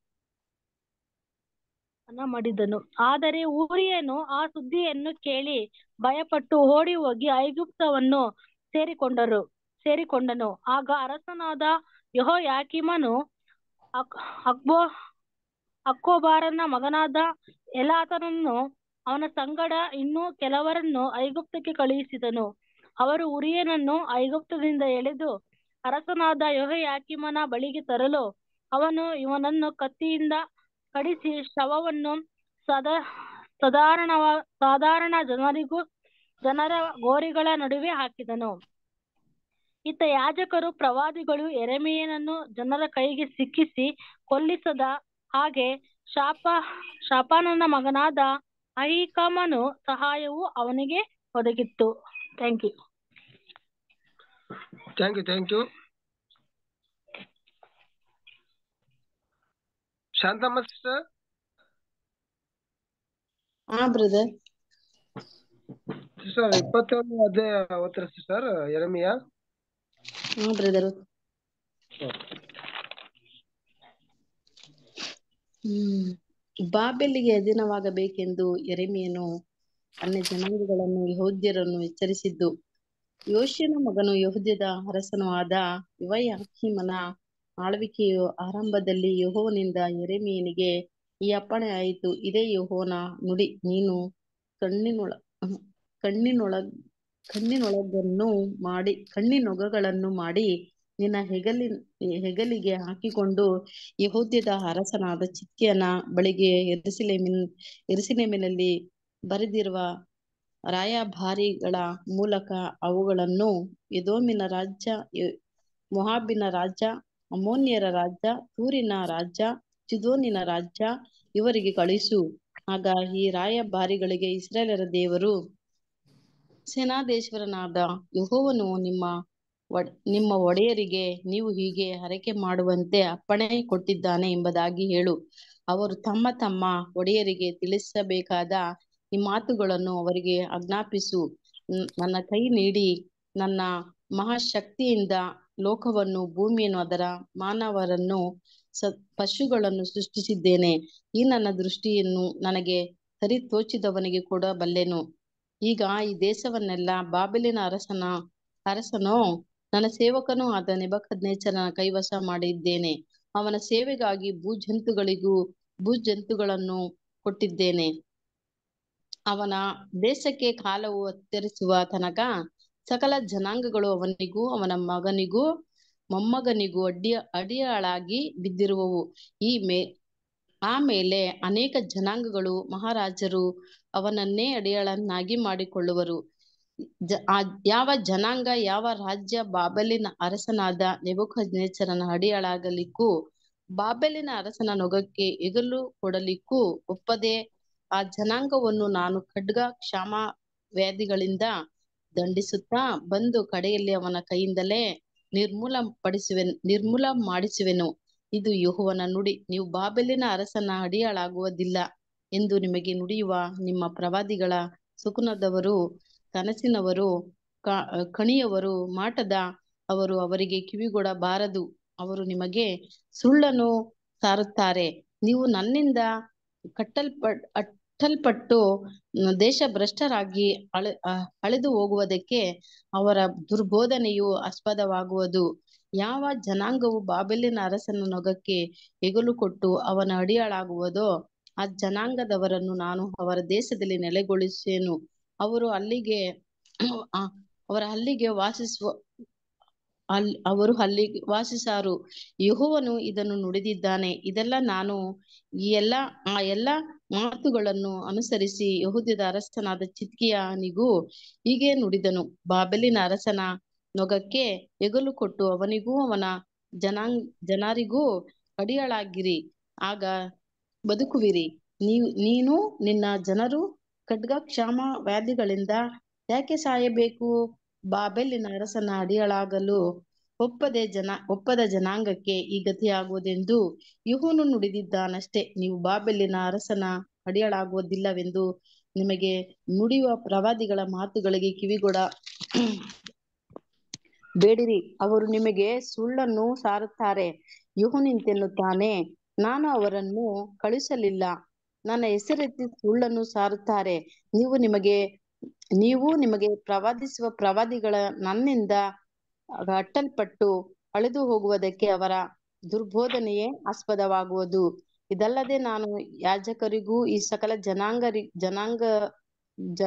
ಮನ ಮಾಡಿದನು ಆದರೆ ಊರಿಯನು ಆ ಸುದ್ದಿಯನ್ನು ಕೇಳಿ ಭಯಪಟ್ಟು ಓಡಿ ಹೋಗಿ ಐಗುಪ್ತವನ್ನು ಸೇರಿಕೊಂಡರು ಸೇರಿಕೊಂಡನು ಆಗ ಅರಸನಾದ ಯೆಹೋಯಾಕೀಮನು ಅಕ್ ಅಕ್ಬೋ ಅಕ್ಕೋಬಾರನ ಮಗನಾದ ಎಲಾತನನ್ನು ಅವನ ಸಂಗಡ ಇನ್ನೂ ಕೆಲವರನ್ನು ಐಗುಪ್ತಕ್ಕೆ ಕಳುಹಿಸಿದನು ಅವರು ಉರಿಯನನ್ನು ಐಗುಪ್ತದಿಂದ ಎಳೆದು ಅರಸನಾದ ಯೆಹೋಯಾಕೀಮನ ಬಳಿಗೆ ತರಲು ಅವನು ಇವನನ್ನು ಕತ್ತಿಯಿಂದ ಕಡಿಸಿ ಶವವನ್ನು ಸದಾ ಸಾಧಾರಣ ಸಾಧಾರಣ ಜನರಿಗೂ ಜನರ ಗೋರಿಗಳ ನಡುವೆ ಹಾಕಿದನು ಇತ್ತ ಯಾಜಕರು ಪ್ರವಾದಿಗಳು ಎರೆಮೆಯನನ್ನು ಜನರ ಕೈಗೆ ಸಿಕ್ಕಿಸಿ ಕೊಲ್ಲಿಸದ ಹಾಗೆ ಶಾಪ ಶಾಪಾನನ ಮಗನಾದ ಅಹಿಕಾಮನು ಸಹಾಯವು ಅವನಿಗೆ ಒದಗಿತ್ತು thank you thank you thank you Shantamma sister ಹಾ ಬ್ರದರ್ ಸಿಸ್ಟರ್ ಇಪ್ಪತ್ತೇಳು ಅಧ್ಯಾಯ ಓದ್ತೀರಾ ಸಿಸ್ಟರ್ ಎರಮಿಯ ಹಾ ಬ್ರದರ್ ಹ್ಮ್ ಬಾಬೆಲಿಗೆ ಅಧೀನವಾಗಬೇಕೆಂದು ಎರೆಮಿಯನು ಅನ್ಯ ಜನಾಂಗಗಳನ್ನು ಯಹೂದ್ಯರನ್ನು ಎಚ್ಚರಿಸಿದ್ದು ಯೋಶ್ಯನ ಮಗನು ಯಹೂದ್ಯದ ಅರಸನೂ ಆದ ಯುವಯಾಕೀಮನ ಆಳ್ವಿಕೆಯು ಆರಂಭದಲ್ಲಿ ಯೆಹೋವನಿಂದ ಎರೆಮಿಯನಿಗೆ ಈ ಅಪ್ಪಣೆ ಆಯಿತು ಇದೇ ಯೆಹೋವನ ನುಡಿ ನೀನು ಕಣ್ಣಿನೊಳ ಕಣ್ಣಿನೊಳ ಕಣ್ಣಿನೊಳಗನ್ನು ಮಾಡಿ ಕಣ್ಣಿನೊಗಗಳನ್ನು ಮಾಡಿ ನಿನ್ನ ಹೆಗಲಿ ಹೆಗಲಿಗೆ ಹಾಕಿಕೊಂಡು ಯಹೂದ್ಯದ ಅರಸನಾದ ಚಿತ್ಯನ ಬಳಿಗೆ ಎರುಸಲೇಮಿನ್ ಎರುಸಲೇಮಿನಲ್ಲಿ ಬರೆದಿರುವ ರಾಯಭಾರಿಗಳ ಮೂಲಕ ಅವುಗಳನ್ನು ಎದೋಮಿನ ರಾಜ್ಯ ಎ- ಮೊಹಾಬಿನ ರಾಜ್ಯ ಅಮೋನ್ಯರ ರಾಜ್ಯ ತೂರಿನ ರಾಜ್ಯ ಚಿದೋನಿನ ರಾಜ್ಯ ಇವರಿಗೆ ಕಳಿಸು ಆಗ ಈ ರಾಯಭಾರಿಗಳಿಗೆ ಇಸ್ರಾಯೇಲರ ದೇವರು ಸೇನಾಧೀಶ್ವರನಾದ ಯೆಹೋವನು ನಿಮ್ಮ ಒಡ್ ನಿಮ್ಮ ಒಡೆಯರಿಗೆ ನೀವು ಹೀಗೆ ಹರಕೆ ಮಾಡುವಂತೆ ಅಪ್ಪಣೆ ಕೊಟ್ಟಿದ್ದಾನೆ ಎಂಬುದಾಗಿ ಹೇಳು ಅವರು ತಮ್ಮ ತಮ್ಮ ಒಡೆಯರಿಗೆ ತಿಳಿಸಬೇಕಾದ ಈ ಮಾತುಗಳನ್ನು ಅವರಿಗೆ ಆಜ್ಞಾಪಿಸು ನ್- ನನ್ನ ಕೈ ನೀಡಿ ನನ್ನ ಮಹಾಶಕ್ತಿಯಿಂದ ಲೋಕವನ್ನು ಭೂಮಿಯನ್ನು ಅದರ ಮಾನವರನ್ನು ಸ ಪಶುಗಳನ್ನು ಸೃಷ್ಟಿಸಿದ್ದೇನೆ ಈ ನನ್ನ ದೃಷ್ಟಿಯನ್ನು ನನಗೆ ಸರಿ ತೋಚಿದವನಿಗೆ ಕೊಡಬಲ್ಲೆನು ಈಗ ಈ ದೇಶವನ್ನೆಲ್ಲ ಬಾಬೆಲಿನ ಅರಸನ ಅರಸನೋ ನನ್ನ ಸೇವಕನೂ ಆದ ನೆಬಕದ್ನೇಚರನ ಕೈವಶ ಮಾಡಿದ್ದೇನೆ ಅವನ ಸೇವೆಗಾಗಿ ಭೂಜಂತುಗಳಿಗೂ ಭೂಜಂತುಗಳನ್ನು ಕೊಟ್ಟಿದ್ದೇನೆ ಅವನ ದೇಶಕ್ಕೆ ಕಾಲವು ಹತ್ತರಿಸುವ ತನಕ ಸಕಲ ಜನಾಂಗಗಳು ಅವನಿಗೂ ಅವನ ಮಗನಿಗೂ ಮೊಮ್ಮಗನಿಗೂ ಅಡ್ಡಿಯ ಅಡಿಯಾಳಾಗಿ ಬಿದ್ದಿರುವವು ಈ ಮೇ ಆಮೇಲೆ ಅನೇಕ ಜನಾಂಗಗಳು ಮಹಾರಾಜರು ಅವನನ್ನೇ ಅಡಿಯಾಳನ್ನಾಗಿ ಮಾಡಿಕೊಳ್ಳುವರು ಜ ಆ ಯಾವ ಜನಾಂಗ ಯಾವ ರಾಜ್ಯ ಬಾಬೆಲಿನ ಅರಸನಾದ ನೆಬೂಕದ್ನೆಚ್ಚರನ ಅಡಿಯಾಳಾಗಲಿಕ್ಕೂ ಬಾಬೆಲಿನ ಅರಸನ ನೊಗಕ್ಕೆ ಎಗಲು ಕೊಡಲಿಕ್ಕೂ ಒಪ್ಪದೆ ಆ ಜನಾಂಗವನ್ನು ನಾನು ಖಡ್ಗ ಕ್ಷಾಮ ವ್ಯಾಧಿಗಳಿಂದ ದಂಡಿಸುತ್ತಾ ಬಂದು ಕಡೆಯಲ್ಲಿ ಅವನ ಕೈಯಿಂದಲೇ ನಿರ್ಮೂಲ ಪಡಿಸುವೆ ನಿರ್ಮೂಲ ಮಾಡಿಸುವೆನು ಇದು ಯೆಹೋವನ ನುಡಿ ನೀವು ಬಾಬೆಲಿನ ಅರಸನ ಅಡಿಯಾಳಾಗುವುದಿಲ್ಲ ಎಂದು ನಿಮಗೆ ನುಡಿಯುವ ನಿಮ್ಮ ಪ್ರವಾದಿಗಳ ಸುಕುನದವರು ಕನಸಿನವರು ಕ- ಕಣಿಯವರು ಮಾಟದ ಅವರು ಅವರಿಗೆ ಕಿವಿಗೊಡಬಾರದು ಅವರು ನಿಮಗೆ ಸುಳ್ಳನ್ನು ಸಾರುತ್ತಾರೆ ನೀವು ನನ್ನಿಂದ ಕಟ್ಟಲ್ಪಟ್ ಅಟ್ಟಲ್ಪಟ್ಟು ದೇಶ ಭ್ರಷ್ಟರಾಗಿ ಅಳೆ ಅಹ್ ಅಳೆದು ಹೋಗುವುದಕ್ಕೆ ಅವರ ದುರ್ಬೋಧನೆಯು ಆಸ್ಪದವಾಗುವುದು ಯಾವ ಜನಾಂಗವು ಬಾಬೆಲಿನ ಅರಸನ ನೊಗಕ್ಕೆ ಹೆಗಲು ಕೊಟ್ಟು ಅವನ ಅಡಿಯಾಳಾಗುವುದೋ ಆ ಜನಾಂಗದವರನ್ನು ನಾನು ಅವರ ದೇಶದಲ್ಲಿ ನೆಲೆಗೊಳಿಸುವೆನು ಅವರು ಅಲ್ಲಿಗೆ ಆ, ಅವರ ಅಲ್ಲಿಗೆ ವಾಸಿಸುವ ಅಲ್ ಅವರು ಅಲ್ಲಿಗೆ ವಾಸಿಸಾರು ಯೆಹೋವನು ಇದನ್ನು ನುಡಿದಿದ್ದಾನೆ ಇದೆಲ್ಲ ನಾನು ಈ ಎಲ್ಲ ಆ ಎಲ್ಲ ಮಾತುಗಳನ್ನು ಅನುಸರಿಸಿ ಯಹೂದ್ಯದ ಅರಸನಾದ ಚಿದ್ಕೀಯನಿಗೂ ಹೀಗೆ ನುಡಿದನು ಬಾಬೆಲಿನ ಅರಸನ ನೊಗಕ್ಕೆ ಎಗಲು ಕೊಟ್ಟು ಅವನಿಗೂ ಅವನ ಜನಾಂಗ್ ಜನರಿಗೂ ಅಡಿಯಾಳಾಗಿರಿ ಆಗ ಬದುಕುವಿರಿ ನೀವು ನೀನು ನಿನ್ನ ಜನರು ಖಡ್ಗ ಕ್ಷಾಮ ವ್ಯಾಧಿಗಳಿಂದ ಯಾಕೆ ಸಾಯಬೇಕು ಬಾಬೆಲಿನ ಅರಸನ ಅಡಿಯಾಳಾಗಲು ಒಪ್ಪದೆ ಜನ ಒಪ್ಪದ ಜನಾಂಗಕ್ಕೆ ಈ ಗತಿಯಾಗುವುದೆಂದು ಯೆಹೋವನು ನುಡಿದಿದ್ದಾನಷ್ಟೇ ನೀವು ಬಾಬೆಲಿನ ಅರಸನ ಅಡಿಯಾಳಾಗುವುದಿಲ್ಲವೆಂದು ನಿಮಗೆ ನುಡಿಯುವ ಪ್ರವಾದಿಗಳ ಮಾತುಗಳಿಗೆ ಕಿವಿಗೊಡ ಬೇಡಿರಿ ಅವರು ನಿಮಗೆ ಸುಳ್ಳನ್ನು ಸಾರುತ್ತಾರೆ ಯೆಹೋವನಿಂತೆನ್ನುತ್ತಾನೆ ನಾನು ಅವರನ್ನು ಕಳುಹಿಸಲಿಲ್ಲ ನನ್ನ ಹೆಸರೆತ್ತಿ ಸುಳ್ಳನ್ನು ಸಾರುತ್ತಾರೆ ನೀವು ನಿಮಗೆ ನೀವು ನಿಮಗೆ ಪ್ರವಾದಿಸುವ ಪ್ರವಾದಿಗಳ ನನ್ನಿಂದ ಅಟ್ಟಲ್ಪಟ್ಟು ಅಳೆದು ಹೋಗುವುದಕ್ಕೆ ಅವರ ದುರ್ಬೋಧನೆಯೇ ಆಸ್ಪದವಾಗುವುದು ಇದಲ್ಲದೆ ನಾನು ಯಾಜಕರಿಗೂ ಈ ಸಕಲ ಜನಾಂಗರಿ ಜನಾಂಗ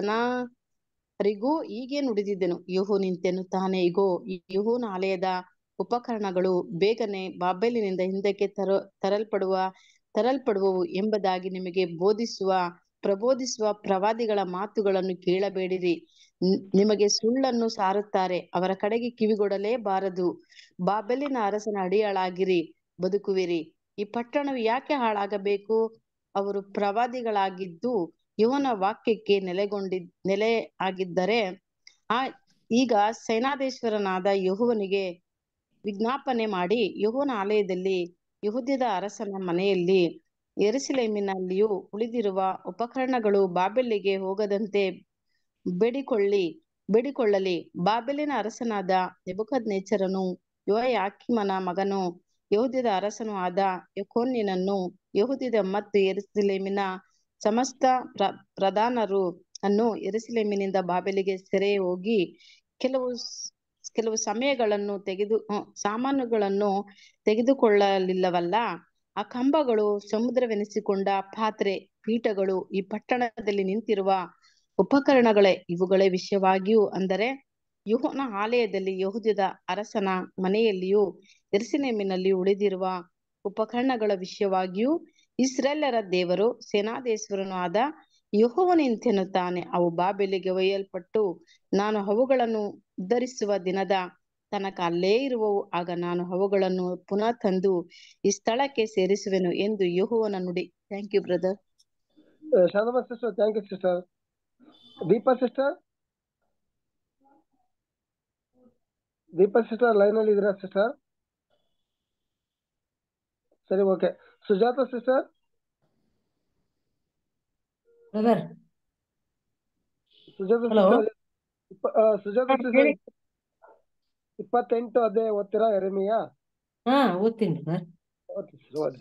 ಜನರಿಗೂ ಹೀಗೆ ನುಡಿದಿದ್ದೆನು ಯೆಹೋ ನಿಂತೆನ್ನುತ್ತಾನೆ ಇಗೋ ಈ ಯೆಹೋವನ ಆಲಯದ ಉಪಕರಣಗಳು ಬೇಗನೆ ಬಾಬೆಲಿನಿಂದ ಹಿಂದಕ್ಕೆ ತರ ತರಲ್ಪಡುವ ತರಲ್ಪಡುವವು ಎಂಬುದಾಗಿ ನಿಮಗೆ ಬೋಧಿಸುವ ಪ್ರಬೋಧಿಸುವ ಪ್ರವಾದಿಗಳ ಮಾತುಗಳನ್ನು ಕೇಳಬೇಡಿರಿ ನಿ- ನಿಮಗೆ ಸುಳ್ಳನ್ನು ಸಾರುತ್ತಾರೆ ಅವರ ಕಡೆಗೆ ಕಿವಿಗೊಡಲೇಬಾರದು ಬಾಬೆಲಿನ ಅರಸನ ಅಡಿಯಾಳಾಗಿರಿ ಬದುಕುವಿರಿ ಈ ಪಟ್ಟಣವು ಯಾಕೆ ಹಾಳಾಗಬೇಕು ಅವರು ಪ್ರವಾದಿಗಳಾಗಿದ್ದು ಇವನ ವಾಕ್ಯಕ್ಕೆ ನೆಲೆಗೊಂಡಿ ನೆಲೆ ಆಗಿದ್ದರೆ ಆ ಈಗ ಸೇನಾಧೀಶ್ವರನಾದ ಯೆಹೋವನಿಗೆ ವಿಜ್ಞಾಪನೆ ಮಾಡಿ ಯೆಹೋವನ ಆಲಯದಲ್ಲಿ ಯಹೂದ್ಯದ ಅರಸನ ಮನೆಯಲ್ಲಿ ಯೆರೂಸಲೇಮಿನಲ್ಲಿಯೂ ಉಳಿದಿರುವ ಉಪಕರಣಗಳು ಬಾಬೆಲಿಗೆ ಹೋಗದಂತೆ ಬೇಡಿಕೊಳ್ಳಿ ಬೇಡಿಕೊಳ್ಳಲಿ ಬಾಬೆಲಿನ ಅರಸನಾದ ನೆಬೂಕದ್ನೆಚ್ಚರನು ಯೋಯಾಕೀಮನ ಮಗನು ಯಹೂದ್ಯದ ಅರಸನೂ ಆದ ಯೆಕೊನ್ಯನನ್ನು ಯಹೂದ್ಯದ ಮತ್ತು ಯೆರೂಸಲೇಮಿನ ಸಮಸ್ತ ಪ್ರ ಪ್ರಧಾನರು ಅನ್ನು ಯೆರೂಸಲೇಮಿನಿಂದ ಬಾಬೆಲಿಗೆ ಸೆರೆ ಹೋಗಿ ಕೆಲವು ಸ್- ಕೆಲವು ಸಮಯಗಳನ್ನು ತೆಗೆದು ಹ್ಮ್, ಸಾಮಾನುಗಳನ್ನು ತೆಗೆದುಕೊಳ್ಳಲಿಲ್ಲವಲ್ಲ ಆ ಕಂಬಗಳು ಸಮುದ್ರವೆನಿಸಿಕೊಂಡ ಪಾತ್ರೆ ಪೀಠಗಳು ಈ ಪಟ್ಟಣದಲ್ಲಿ ನಿಂತಿರುವ ಉಪಕರಣಗಳೇ ಇವುಗಳೇ ವಿಷಯವಾಗಿಯೂ ಅಂದರೆ ಯೆಹೋವನ ಆಲಯದಲ್ಲಿ ಯಹೂದ್ಯದ ಅರಸನ ಮನೆಯಲ್ಲಿಯೂ ಯೆರೂಸಲೇಮಿನಲ್ಲಿ ಉಳಿದಿರುವ ಉಪಕರಣಗಳ ವಿಷಯವಾಗಿಯೂ ಇಸ್ರಾಯೇಲರ ದೇವರು ಸೇನಾಧೀಶ್ವರನೂ ಆದ ಯೆಹೋವನು ಇಂತೆನ್ನುತ್ತಾನೆ ಅವು ಬಾಬೆಲಿಗೆ ಒಯ್ಯಲ್ಪಟ್ಟು ನಾನು ಅವುಗಳನ್ನು ಉದ್ಧರಿಸುವ ದಿನದ ತನಕ ಅಲ್ಲೇ ಇರುವವು ಆಗ ನಾನು ಅವುಗಳನ್ನು ಪುನಃ ತಂದು ಈ ಸ್ಥಳಕ್ಕೆ ಸೇರಿಸುವೆನು ಎಂದು ಯೆಹೋವನ ನುಡಿ thank you brother Sharadamma sister thank you sister Deepa sister Deepa sister line ಅಲ್ಲಿ ಇದ್ದೀರಾ ಸಿಸ್ಟರ್ ಸರಿ okay Sujatha sister brother Sujatha Hello. Sister Sujatha ಹಾ, ಸಿಸ್ಟರ್ ಹೇಳಿ. ಇಪ್ಪತ್ತೆಂಟು ಅದೇ ಓದ್ತೀರಾ ಎರೆಮಿಯ ಹಾ ಓದ್ತೀನಿ ಸರ್ ಓಕೆ ಸರ್ ಓದಿ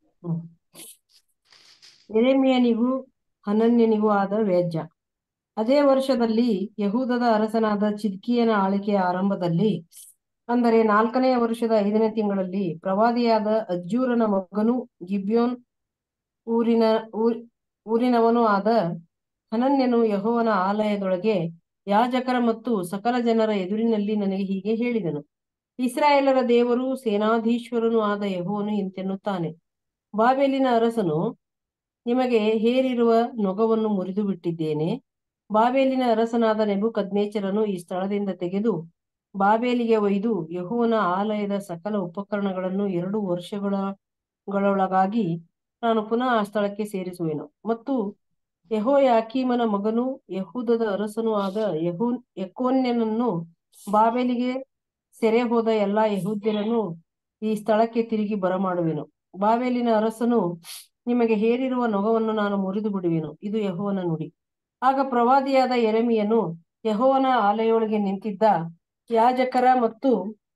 ಎರೆಮಿಯನಿಗೂ ಹನನ್ಯನಿಗೂ ಆದ ವ್ಯಾಜ್ಯ ಅದೇ ವರ್ಷದಲ್ಲಿ ಯಹೂದದ ಅರಸನಾದ ಚಿದ್ಕೀಯನ ಆಳಿಕೆಯ ಆರಂಭದಲ್ಲಿ ಅಂದರೆ ನಾಲ್ಕನೆಯ ವರ್ಷದ ಐದನೇ ತಿಂಗಳಲ್ಲಿ ಪ್ರವಾದಿಯಾದ ಅಜ್ಜೂರನ ಮಗನು ಗಿಬ್ಯೋನ್ ಊರಿನ ಊರ್- ಊರಿನವನೂ ಆದ ಹನನ್ಯನು ಯೆಹೋವನ ಆಲಯದೊಳಗೆ ಯಾಜಕರ ಮತ್ತು ಸಕಲ ಜನರ ಎದುರಿನಲ್ಲಿ ನನಗೆ ಹೀಗೆ ಹೇಳಿದನು ಇಸ್ರಾಯೇಲರ ದೇವರು ಸೇನಾಧೀಶ್ವರನೂ ಆದ ಯೆಹೋವನು ಇಂತೆನ್ನುತ್ತಾನೆ ಬಾಬೆಲಿನ ಅರಸನು ನಿಮಗೆ ಹೇರಿರುವ ನೊಗವನ್ನು ಮುರಿದು ಬಿಟ್ಟಿದ್ದೇನೆ ಬಾಬೇಲಿನ ಅರಸನಾದ ನೆಬುಕದ್ನೇಚರನು ಈ ಸ್ಥಳದಿಂದ ತೆಗೆದು ಬಾಬೇಲಿಗೆ ಒಯ್ದು ಯೆಹೋವನ ಆಲಯದ ಸಕಲ ಉಪಕರಣಗಳನ್ನು ಎರಡು ವರ್ಷಗಳ ಗಳೊಳಗಾಗಿ ನಾನು ಪುನಃ ಆ ಸ್ಥಳಕ್ಕೆ ಸೇರಿಸುವೆನು ಮತ್ತು ಯೆಹೋಯಾಕೀಮನ ಮಗನೂ ಯಹೂದದ ಅರಸನೂ ಆದ ಯಹೂ ಯೆಕೊನ್ಯನನ್ನು ಬಾಬೆಲಿಗೆ ಸೆರೆ ಹೋದ ಎಲ್ಲಾ ಯಹೂದ್ಯರನ್ನು ಈ ಸ್ಥಳಕ್ಕೆ ತಿರುಗಿ ಬರಮಾಡುವೆನು ಬಾಬೆಲಿನ ಅರಸನು ನಿಮಗೆ ಹೇರಿರುವ ನೊಗವನ್ನು ನಾನು ಮುರಿದು ಬಿಡುವೆನು ಇದು ಯೆಹೋವನ ನುಡಿ ಆಗ ಪ್ರವಾದಿಯಾದ ಯೆರೆಮೀಯನು ಯೆಹೋವನ ಆಲಯದೊಳಗೆ ನಿಂತಿದ್ದ ಯಾಜಕರ ಮತ್ತು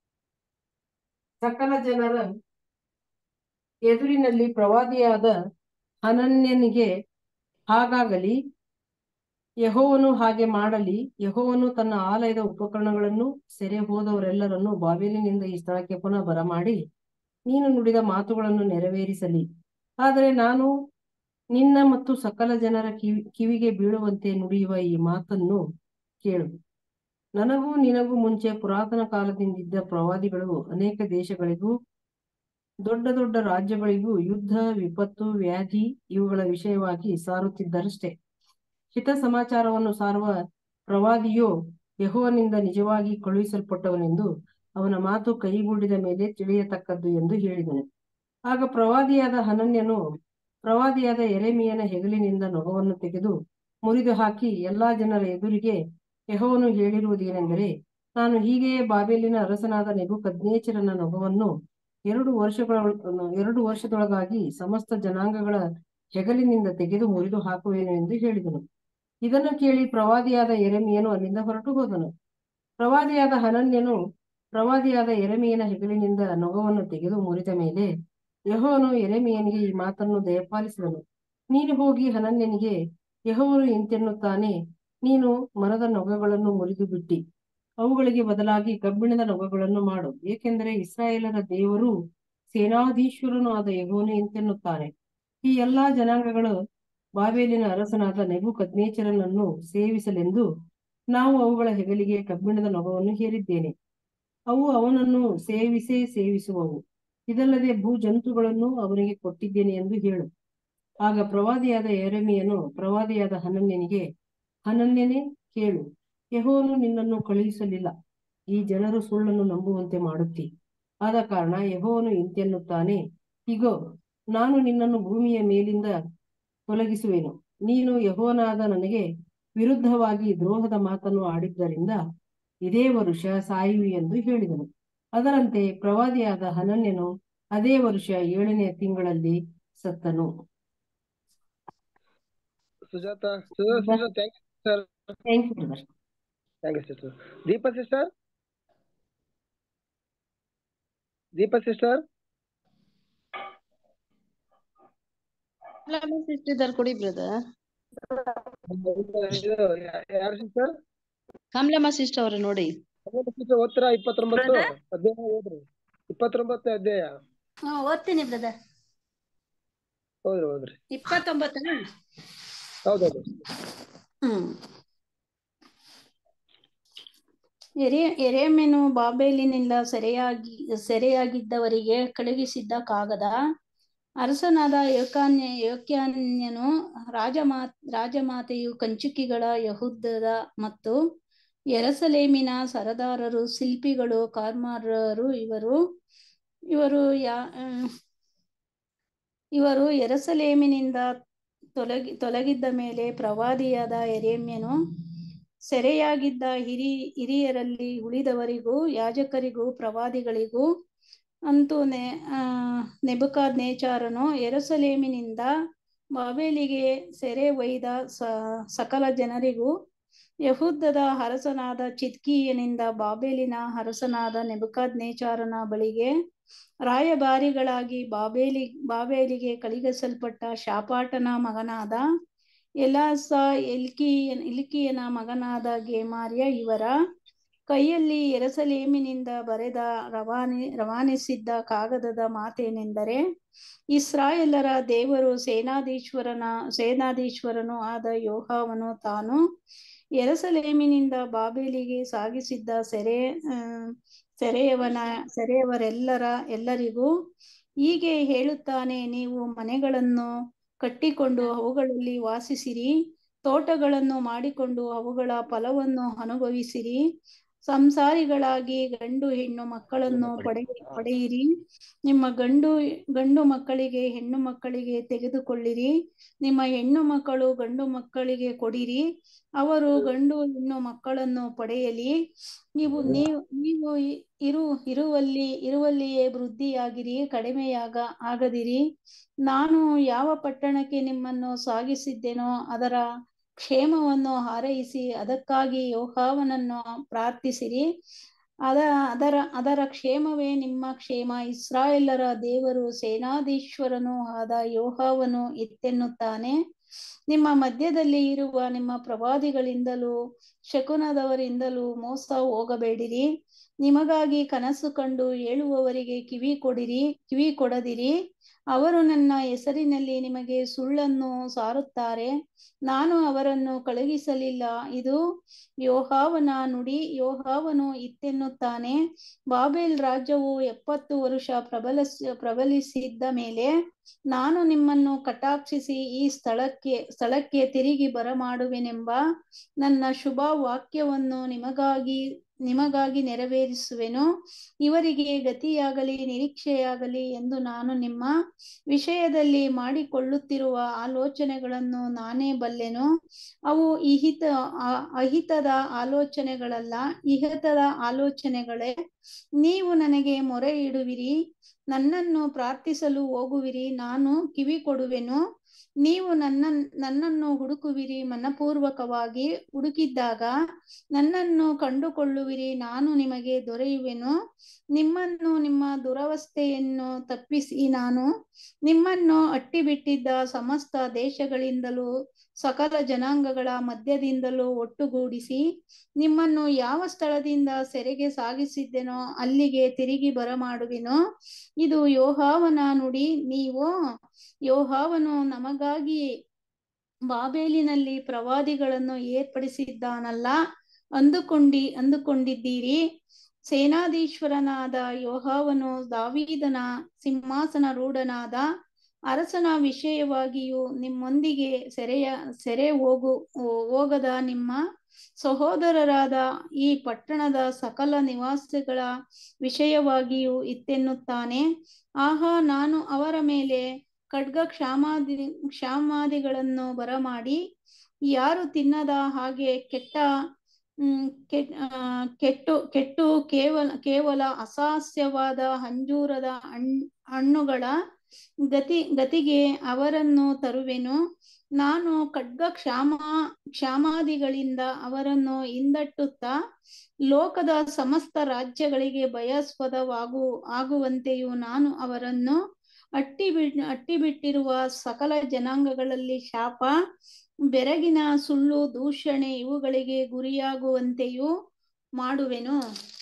ಸಕಲ ಜನರ ಎದುರಿನಲ್ಲಿ ಪ್ರವಾದಿಯಾದ ಹನನ್ಯನಿಗೆ ಹಾಗಾಗಲಿ ಯೆಹೋವನು ಹಾಗೆ ಮಾಡಲಿ ಯೆಹೋವನು ತನ್ನ ಆಲಯದ ಉಪಕರಣಗಳನ್ನು ಸೆರೆ ಹೋದವರೆಲ್ಲರನ್ನು ಬಾಬೆಲಿನಿಂದ ಈ ಸ್ಥಳಕ್ಕೆ ಪುನಃ ಬರಮಾಡಿ ನೀನು ನುಡಿದ ಮಾತುಗಳನ್ನು ನೆರವೇರಿಸಲಿ ಆದರೆ ನಾನು ನಿನ್ನ ಮತ್ತು ಸಕಲ ಜನರ ಕಿವಿ ಕಿವಿಗೆ ಬೀಳುವಂತೆ ನುಡಿಯುವ ಈ ಮಾತನ್ನು ಕೇಳು ನನಗೂ ನಿನಗೂ ಮುಂಚೆ ಪುರಾತನ ಕಾಲದಿಂದಿದ್ದ ಪ್ರವಾದಿಗಳು ಅನೇಕ ದೇಶಗಳಿಗೂ ದೊಡ್ಡ ದೊಡ್ಡ ರಾಜ್ಯಗಳಿಗೂ ಯುದ್ಧ ವಿಪತ್ತು ವ್ಯಾಧಿ ಇವುಗಳ ವಿಷಯವಾಗಿ ಸಾರುತ್ತಿದ್ದರಷ್ಟೇ ಹಿತ ಸಮಾಚಾರವನ್ನು ಸಾರುವ ಪ್ರವಾದಿಯೋ ಯೆಹೋವನಿಂದ ನಿಜವಾಗಿ ಕಳುಹಿಸಲ್ಪಟ್ಟವನೆಂದು ಅವನ ಮಾತು ಕೈಗೂಡಿದ ಮೇಲೆ ತಿಳಿಯತಕ್ಕದ್ದು ಎಂದು ಹೇಳಿದನು ಆಗ ಪ್ರವಾದಿಯಾದ ಹನನ್ಯನು ಪ್ರವಾದಿಯಾದ ಎರೆಮಿಯನ ಹೆಗಲಿನಿಂದ ನೊಗವನ್ನು ತೆಗೆದು ಮುರಿದು ಹಾಕಿ ಎಲ್ಲಾ ಜನರ ಎದುರಿಗೆ ಯೆಹೋವನು ಹೇಳಿರುವುದೇನೆಂದರೆ ನಾನು ಹೀಗೆಯೇ ಬಾಬೆಲಿನ ಅರಸನಾದ ನೆಬೂಕದ್ನೇಚರನ ನೊಗವನ್ನು ಎರಡು ವರ್ಷಗಳ ಎರಡು ವರ್ಷದೊಳಗಾಗಿ ಸಮಸ್ತ ಜನಾಂಗಗಳ ಹೆಗಲಿನಿಂದ ತೆಗೆದು ಮುರಿದು ಹಾಕುವೆನು ಎಂದು ಹೇಳಿದನು ಇದನ್ನು ಕೇಳಿ ಪ್ರವಾದಿಯಾದ ಎರೆಮಿಯನು ಅಲ್ಲಿಂದ ಹೊರಟು ಹೋದನು ಪ್ರವಾದಿಯಾದ ಹನನ್ಯನು ಪ್ರವಾದಿಯಾದ ಎರೆಮಿಯನ ಹೆಗಲಿನಿಂದ ನೊಗವನ್ನು ತೆಗೆದು ಮುರಿದ ಮೇಲೆ ಯೆಹೋವನು ಎರೆಮಿಯನಿಗೆ ಈ ಮಾತನ್ನು ದಯಪಾಲಿಸಿದನು ನೀನು ಹೋಗಿ ಹನನ್ಯನಿಗೆ ಯೆಹೋವನು ಇಂತೆನ್ನುತ್ತಾನೆ ನೀನು ಮರದ ನೊಗಗಳನ್ನು ಮುರಿದು ಬಿಟ್ಟಿ ಅವುಗಳಿಗೆ ಬದಲಾಗಿ ಕಬ್ಬಿಣದ ನೊಗಗಳನ್ನು ಮಾಡು ಏಕೆಂದರೆ ಇಸ್ರಾಯೇಲರ ದೇವರು ಸೇನಾಧೀಶ್ವರನು ಆದ ಯೆಹೋವನು ಇಂತೆನ್ನುತ್ತಾನೆ ಈ ಎಲ್ಲಾ ಜನಾಂಗಗಳು ಬಾಬೇಲಿನ ಅರಸನಾದ ನೆಬೂಕದ್ನೇಚರನನ್ನು ಸೇವಿಸಲೆಂದು ನಾವು ಅವುಗಳ ಹೆಗಲಿಗೆ ಕಬ್ಬಿಣದ ನೊಗವನ್ನು ಹೇರಿದ್ದೇನೆ ಅವು ಅವನನ್ನು ಸೇವಿಸೇ ಸೇವಿಸುವವು ಇದಲ್ಲದೆ ಭೂ ಜಂತುಗಳನ್ನು ಅವನಿಗೆ ಕೊಟ್ಟಿದ್ದೇನೆ ಎಂದು ಹೇಳು ಆಗ ಪ್ರವಾದಿಯಾದ ಯೆರೆಮೀಯನು ಪ್ರವಾದಿಯಾದ ಹನನ್ಯನಿಗೆ ಹನನ್ಯನೇ ಕೇಳು ಯೆಹೋವನು ನಿನ್ನನ್ನು ಕಳುಹಿಸಲಿಲ್ಲ ಈ ಜನರು ಸುಳ್ಳನ್ನು ನಂಬುವಂತೆ ಮಾಡುತ್ತಿ ಆದ ಕಾರಣ ಯೆಹೋವನು ಇಂತೆನ್ನುತ್ತಾನೆ ಇಗೋ ನಾನು ನಿನ್ನನ್ನು ಭೂಮಿಯ ಮೇಲಿಂದ ತೊಲಗಿಸುವೆನು ನೀನು ಯೆಹೋವನಾದ ನನಗೆ ವಿರುದ್ಧವಾಗಿ ದ್ರೋಹದ ಮಾತನ್ನು ಆಡಿದ್ದರಿಂದ ಇದೇ ವರುಷ ಸಾಯುವಿ ಎಂದು ಹೇಳಿದನು ಅದರಂತೆ ಪ್ರವಾದಿಯಾದ ಹನನ್ಯನು ಅದೇ ವರುಷ ಏಳನೆಯ ತಿಂಗಳಲ್ಲಿ ಸತ್ತನು Sujatha Sujatha thank you sir thank you brother thank you sister Deepa sister Deepa sister sister ಕೊಡಿ ಬ್ರದರ್ ಯಾರು ಸಿಸ್ಟರ್ ಕಮಲಮ್ಮ ಸಿಸ್ಟರ್ ಅವ್ರ ನೋಡಿ ಸಿಸ್ಟರ್ ಓದ್ತೀರಾ ಇಪ್ಪತ್ತೊಂಬತ್ತು ಅಧ್ಯಾಯ ಓದ್ರಿ ಇಪ್ಪತ್ತೊಂಬತ್ತನೇ ಅಧ್ಯಾಯ ಹ್ಮ್ ಓದ್ತೀನಿ ಬ್ರದರ್ ಹೌದ್ರಿ ಹೌದ್ರಿ ಇಪ್ಪತ್ತೊಂಬತ್ತನೇ ಹೌದೌದು ಹ್ಮ್ ಎರೆ ಎರೆಮೆನು ಬಾಬೇಲಿನಿಂದ ಸೆರೆಯಾಗಿ ಸೆರೆಯಾಗಿದ್ದವರಿಗೆ ಕಳುಹಿಸಿದ್ದ ಕಾಗದ ಅರಸನಾದ ಯೋಕಾನ್ಯ ಯೋಕ್ಯಾನ್ಯನು ರಾಜಮಾ ರಾಜಮಾತೆಯು ಕಂಚುಕಿಗಳ ಯಹುದ್ದದ ಮತ್ತು ಎರಸಲೇಮಿನ ಸರದಾರರು ಶಿಲ್ಪಿಗಳು ಕಾರ್ಮಾರರು ಇವರು ಇವರು ಯಾ ಇವರು ಎರಸಲೇಮಿನಿಂದ ತೊಲಗಿ ತೊಲಗಿದ್ದ ಮೇಲೆ ಪ್ರವಾದಿಯಾದ ಎರೇಮ್ಯನು ಸೆರೆಯಾಗಿದ್ದ ಹಿರಿ ಹಿರಿಯರಲ್ಲಿ ಉಳಿದವರಿಗೂ ಯಾಜಕರಿಗೂ ಪ್ರವಾದಿಗಳಿಗೂ ಅಂತೂ ನೆ ನೆಬುಕಾದ್ ನೇಚಾರನು ಎರಸಲೇಮಿನಿಂದ ಬಾಬೇಲಿಗೆ ಸೆರೆ ಒಯ್ದ ಸ ಸಕಲ ಜನರಿಗೂ ಯಹುದ್ದದ ಅರಸನಾದ ಚಿದ್ಕೀಯನಿಂದ ಬಾಬೇಲಿನ ಅರಸನಾದ ನೆಬುಕಾದ್ ನೇಚಾರನ ಬಳಿಗೆ ರಾಯಭಾರಿಗಳಾಗಿ ಬಾಬೇಲಿ ಬಾಬೇಲಿಗೆ ಕಳಿಗಿಸಲ್ಪಟ್ಟ ಶಾಪಾಟನ ಮಗನಾದ ಎಲಾಸ ಎಲ್ಕಿಯನ್ ಇಲ್ಕಿಯನ ಮಗನಾದ ಗೇಮಾರ್ಯ ಇವರ ಕೈಯಲ್ಲಿ ಎರಸಲೇಮಿನಿಂದ ಬರೆದ ರವಾನಿ ರವಾನಿಸಿದ್ದ ಕಾಗದದ ಮಾತೇನೆಂದರೆ ಇಸ್ರಾಯೇಲರ ದೇವರು ಸೇನಾಧೀಶ್ವರನ ಸೇನಾಧೀಶ್ವರನು ಆದ ಯೋಹಾವನು ತಾನು ಎರಸಲೇಮಿನಿಂದ ಬಾಬೇಲಿಗೆ ಸಾಗಿಸಿದ್ದ ಸೆರೆ ಸೆರೆಯವನ ಸೆರೆಯವರೆಲ್ಲರ ಎಲ್ಲರಿಗೂ ಹೀಗೆ ಹೇಳುತ್ತಾನೆ ನೀವು ಮನೆಗಳನ್ನು ಕಟ್ಟಿಕೊಂಡು ಅವುಗಳಲ್ಲಿ ವಾಸಿಸಿರಿ ತೋಟಗಳನ್ನು ಮಾಡಿಕೊಂಡು ಅವುಗಳ ಫಲವನ್ನು ಅನುಭವಿಸಿರಿ ಸಂಸಾರಿಗಳಾಗಿ ಗಂಡು ಹೆಣ್ಣು ಮಕ್ಕಳನ್ನು ಪಡೆ ಪಡೆಯಿರಿ ನಿಮ್ಮ ಗಂಡು ಗಂಡು ಮಕ್ಕಳಿಗೆ ಹೆಣ್ಣು ಮಕ್ಕಳಿಗೆ ತೆಗೆದುಕೊಳ್ಳಿರಿ ನಿಮ್ಮ ಹೆಣ್ಣು ಮಕ್ಕಳು ಗಂಡು ಮಕ್ಕಳಿಗೆ ಕೊಡಿರಿ ಅವರು ಗಂಡು ಹೆಣ್ಣು ಮಕ್ಕಳನ್ನು ಪಡೆಯಲಿ ನೀವು ನೀವು ನೀವು ಇರು ಇರುವಲ್ಲಿ ಇರುವಲ್ಲಿಯೇ ವೃದ್ಧಿಯಾಗಿರಿ ಕಡಿಮೆಯಾಗ ಆಗದಿರಿ ನಾನು ಯಾವ ಪಟ್ಟಣಕ್ಕೆ ನಿಮ್ಮನ್ನು ಸಾಗಿಸಿದ್ದೆನೋ ಅದರ ಕ್ಷೇಮವನ್ನು ಹಾರೈಸಿ ಅದಕ್ಕಾಗಿ ಯೋಹಾವನನ್ನು ಪ್ರಾರ್ಥಿಸಿರಿ ಅದ ಅದರ ಅದರ ಕ್ಷೇಮವೇ ನಿಮ್ಮ ಕ್ಷೇಮ ಇಸ್ರಾಯೇಲರ ದೇವರು ಸೇನಾಧೀಶ್ವರನು ಆದ ಯೋಹಾವನು ಎತ್ತೆನ್ನುತ್ತಾನೆ ನಿಮ್ಮ ಮಧ್ಯದಲ್ಲಿ ಇರುವ ನಿಮ್ಮ ಪ್ರವಾದಿಗಳಿಂದಲೂ ಶಕುನದವರಿಂದಲೂ ಮೋಸ ಹೋಗಬೇಡಿರಿ ನಿಮಗಾಗಿ ಕನಸು ಕಂಡು ಹೇಳುವವರಿಗೆ ಕಿವಿ ಕೊಡಿರಿ ಕಿವಿ ಕೊಡದಿರಿ ಅವರು ನನ್ನ ಹೆಸರಿನಲ್ಲಿ ನಿಮಗೆ ಸುಳ್ಳನ್ನು ಸಾರುತ್ತಾರೆ ನಾನು ಅವರನ್ನು ಕಳುಹಿಸಲಿಲ್ಲ ಇದು ಯೋಹಾವನ ನುಡಿ ಯೋಹಾವನು ಇತ್ತೆನ್ನುತ್ತಾನೆ ಬಾಬೇಲ್ ರಾಜ್ಯವು ಎಪ್ಪತ್ತು ವರುಷ ಪ್ರಬಲಿಸ ಪ್ರಬಲಿಸಿದ್ದ ಮೇಲೆ ನಾನು ನಿಮ್ಮನ್ನು ಕಟಾಕ್ಷಿಸಿ ಈ ಸ್ಥಳಕ್ಕೆ ಸ್ಥಳಕ್ಕೆ ತಿರುಗಿ ಬರಮಾಡುವೆನೆಂಬ ನನ್ನ ಶುಭ ವಾಕ್ಯವನ್ನು ನಿಮಗಾಗಿ ನಿಮಗಾಗಿ ನೆರವೇರಿಸುವೆನು ಇವರಿಗೆ ಗತಿಯಾಗಲಿ ನಿರೀಕ್ಷೆಯಾಗಲಿ ಎಂದು ನಾನು ನಿಮ್ಮ ವಿಷಯದಲ್ಲಿ ಮಾಡಿಕೊಳ್ಳುತ್ತಿರುವ ಆಲೋಚನೆಗಳನ್ನು ನಾನೇ ಬಲ್ಲೆನು ಅವು ಇಹಿತ ಅಹಿತದ ಆಲೋಚನೆಗಳಲ್ಲ ಇಹತದ ಆಲೋಚನೆಗಳೇ ನೀವು ನನಗೆ ಮೊರೆ ಇಡುವಿರಿ ನನ್ನನ್ನು ಪ್ರಾರ್ಥಿಸಲು ಹೋಗುವಿರಿ ನಾನು ಕಿವಿ ಕೊಡುವೆನು ನೀವು ನನ್ನ ನನ್ನನ್ನು ಹುಡುಕುವಿರಿ ಮನಪೂರ್ವಕವಾಗಿ ಹುಡುಕಿದ್ದಾಗ ನನ್ನನ್ನು ಕಂಡುಕೊಳ್ಳುವಿರಿ ನಾನು ನಿಮಗೆ ದೊರೆಯುವೆನು ನಿಮ್ಮನ್ನು ನಿಮ್ಮ ದುರವಸ್ಥೆಯನ್ನು ತಪ್ಪಿಸಿ ನಾನು ನಿಮ್ಮನ್ನು ಅಟ್ಟಿಬಿಟ್ಟಿದ್ದ ಸಮಸ್ತ ದೇಶಗಳಿಂದಲೂ ಸಕಲ ಜನಾಂಗಗಳ ಮಧ್ಯದಿಂದಲೂ ಒಟ್ಟುಗೂಡಿಸಿ ನಿಮ್ಮನ್ನು ಯಾವ ಸ್ಥಳದಿಂದ ಸೆರೆಗೆ ಸಾಗಿಸಿದ್ದೆನೋ ಅಲ್ಲಿಗೆ ತಿರುಗಿ ಬರಮಾಡುವೆನು ಇದು ಯೋಹಾವನ ನುಡಿ ನೀವು ಯೋಹಾವನು ನಮಗಾಗಿ ಬಾಬೇಲಿನಲ್ಲಿ ಪ್ರವಾದಿಗಳನ್ನು ಏರ್ಪಡಿಸಿದ್ದಾನಲ್ಲ ಅಂದುಕೊಂಡಿ ಅಂದುಕೊಂಡಿದ್ದೀರಿ ಸೇನಾಧೀಶ್ವರನಾದ ಯೋಹಾವನು ದಾವೀದನ ಸಿಂಹಾಸನ ರೂಢನಾದ ಅರಸನ ವಿಷಯವಾಗಿಯೂ ನಿಮ್ಮೊಂದಿಗೆ ಸೆರೆಯ ಸೆರೆ ಹೋಗು ಹೋಗದ ನಿಮ್ಮ ಸಹೋದರರಾದ ಈ ಪಟ್ಟಣದ ಸಕಲ ನಿವಾಸಿಗಳ ವಿಷಯವಾಗಿಯೂ ಇತ್ತೆನ್ನುತ್ತಾನೆ ಆಹಾ ನಾನು ಅವರ ಮೇಲೆ ಖಡ್ಗ ಕ್ಷಾಮಾದಿ ಕ್ಷಾಮಾದಿಗಳನ್ನು ಬರಮಾಡಿ ಯಾರು ತಿನ್ನದ ಹಾಗೆ ಕೆಟ್ಟ ಹ್ಮ್ ಕೆಟ್ ಆ, ಕೆಟ್ಟು ಕೆಟ್ಟು ಕೇವಲ ಕೇವಲ ಅಸಹ್ಯವಾದ ಅಂಜೂರದ ಹಣ್ ಹಣ್ಣುಗಳ ಗತಿ ಗತಿಗೆ ಅವರನ್ನು ತರುವೆನು ನಾನು ಖಡ್ಗ ಕ್ಷಾಮ ಕ್ಷಾಮಾದಿಗಳಿಂದ ಅವರನ್ನು ಹಿಂದಟ್ಟುತ್ತಾ ಲೋಕದ ಸಮಸ್ತ ರಾಜ್ಯಗಳಿಗೆ ಭಯಾಸ್ಪದವಾಗು ಆಗುವಂತೆಯೂ ನಾನು ಅವರನ್ನು ಅಟ್ಟಿ ಬಿಟ್ ಅಟ್ಟಿ ಬಿಟ್ಟಿರುವ ಸಕಲ ಜನಾಂಗಗಳಲ್ಲಿ ಶಾಪ ಬೆರಗಿನ ಸುಳ್ಳು ದೂಷಣೆ ಇವುಗಳಿಗೆ ಗುರಿಯಾಗುವಂತೆಯೂ ಮಾಡುವೆನು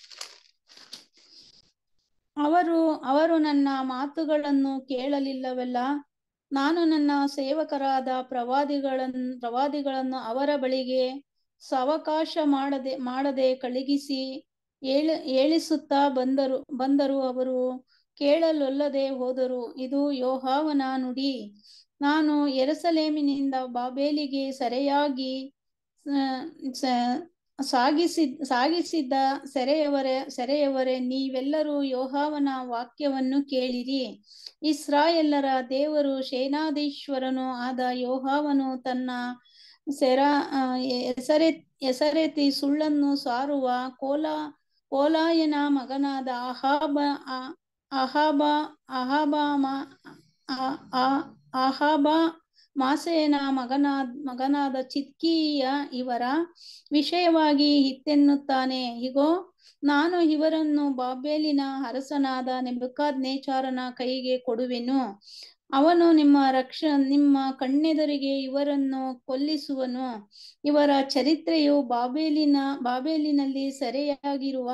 ಅವರು ಅವರು ನನ್ನ ಮಾತುಗಳನ್ನು ಕೇಳಲಿಲ್ಲವಲ್ಲ ನಾನು ನನ್ನ ಸೇವಕರಾದ ಪ್ರವಾದಿಗಳನ್ನು ಪ್ರವಾದಿಗಳನ್ನು ಅವರ ಬಳಿಗೆ ಸಾವಕಾಶ ಮಾಡದೆ ಮಾಡದೆ ಕಳುಹಿಸಿ ಏಳ ಏಳಿಸುತ್ತಾ ಬಂದರು ಬಂದರು ಅವರು ಕೇಳಲೊಲ್ಲದೆ ಹೋದರು ಇದು ಯೋಹಾವನ ನುಡಿ ನಾನು ಎರಸಲೇಮಿನಿಂದ ಬಾಬೇಲಿಗೆ ಸೆರೆಯಾಗಿ ಆ, ಸ- ಸಾಗಿಸಿದ್ ಸಾಗಿಸಿದ್ದ ಸೆರೆಯವರೇ ಸೆರೆಯವರೇ ನೀವೆಲ್ಲರೂ ಯೋಹಾವನ ವಾಕ್ಯವನ್ನು ಕೇಳಿರಿ ಇಸ್ರಾಯೇಲರ ದೇವರು ಸೇನಾಧೀಶ್ವರನು ಆದ ಯೋಹಾವನು ತನ್ನ ಸೆರ ಆ, ಹೆಸರೆ ಹೆಸರೆತ್ತಿ ಸುಳ್ಳನ್ನು ಸಾರುವ ಕೋಲ ಕೋಲಾಯನ ಮಗನಾದ ಅಹಾಬ ಆ- ಅಹಾಬ ಅಹಾಬಾಮ ಆ- ಆ- ಅಹಾಬ ಮಾಸೇನ ಮಗನಾದ ಮಗನಾದ ಚಿದ್ಕೀಯ ಇವರ ವಿಷಯವಾಗಿ ಇತ್ತೆನ್ನುತ್ತಾನೆ ಇಗೋ ನಾನು ಇವರನ್ನು ಬಾಬೇಲಿನ ಅರಸನಾದ ನೆಬುಕದ್ನೇಚಾರನ ಕೈಗೆ ಕೊಡುವೆನು ಅವನು ನಿಮ್ಮ ರಕ್ಷ ನಿಮ್ಮ ಕಣ್ಣೆದುರಿಗೆ ಇವರನ್ನು ಕೊಲ್ಲಿಸುವನು ಇವರ ಚರಿತ್ರೆಯು ಬಾಬೇಲಿನ ಬಾಬೇಲಿನಲ್ಲಿ ಸೆರೆಯಾಗಿರುವ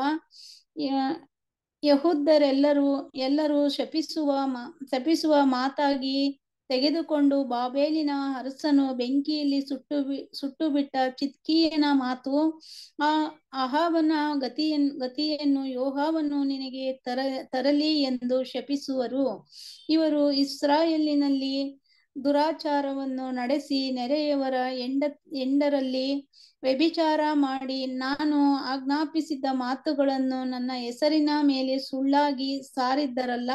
ಯ- ಯಹೂದರೆಲ್ಲರೂ ಎಲ್ಲರೂ ಶಪಿಸುವ ಮ- ಶಪಿಸುವ ಮಾತಾಗಿ ತೆಗೆದುಕೊಂಡು ಬಾಬೇಲಿನ ಅರಸನು ಬೆಂಕಿಯಲ್ಲಿ ಸುಟ್ಟು ಬಿ ಸುಟ್ಟು ಬಿಟ್ಟ ಚಿತ್ಕೀಯನ ಮಾತು ಆ ಅಹಾವನ ಗತಿಯನ್ ಗತಿಯನ್ನು ಯೋಹಾವನು ನಿನಗೆ ತರ ತರಲಿ ಎಂದು ಶಪಿಸುವರು ಇವರು ಇಸ್ರಾಯೇಲಿನಲ್ಲಿ ದುರಾಚಾರವನ್ನು ನಡೆಸಿ ನೆರೆಯವರ ಎಂಡ ಎಂಡರಲ್ಲಿ ವ್ಯಭಿಚಾರ ಮಾಡಿ ನಾನು ಆಜ್ಞಾಪಿಸಿದ್ದ ಮಾತುಗಳನ್ನು ನನ್ನ ಹೆಸರಿನ ಮೇಲೆ ಸುಳ್ಳಾಗಿ ಸಾರಿದ್ದರಲ್ಲ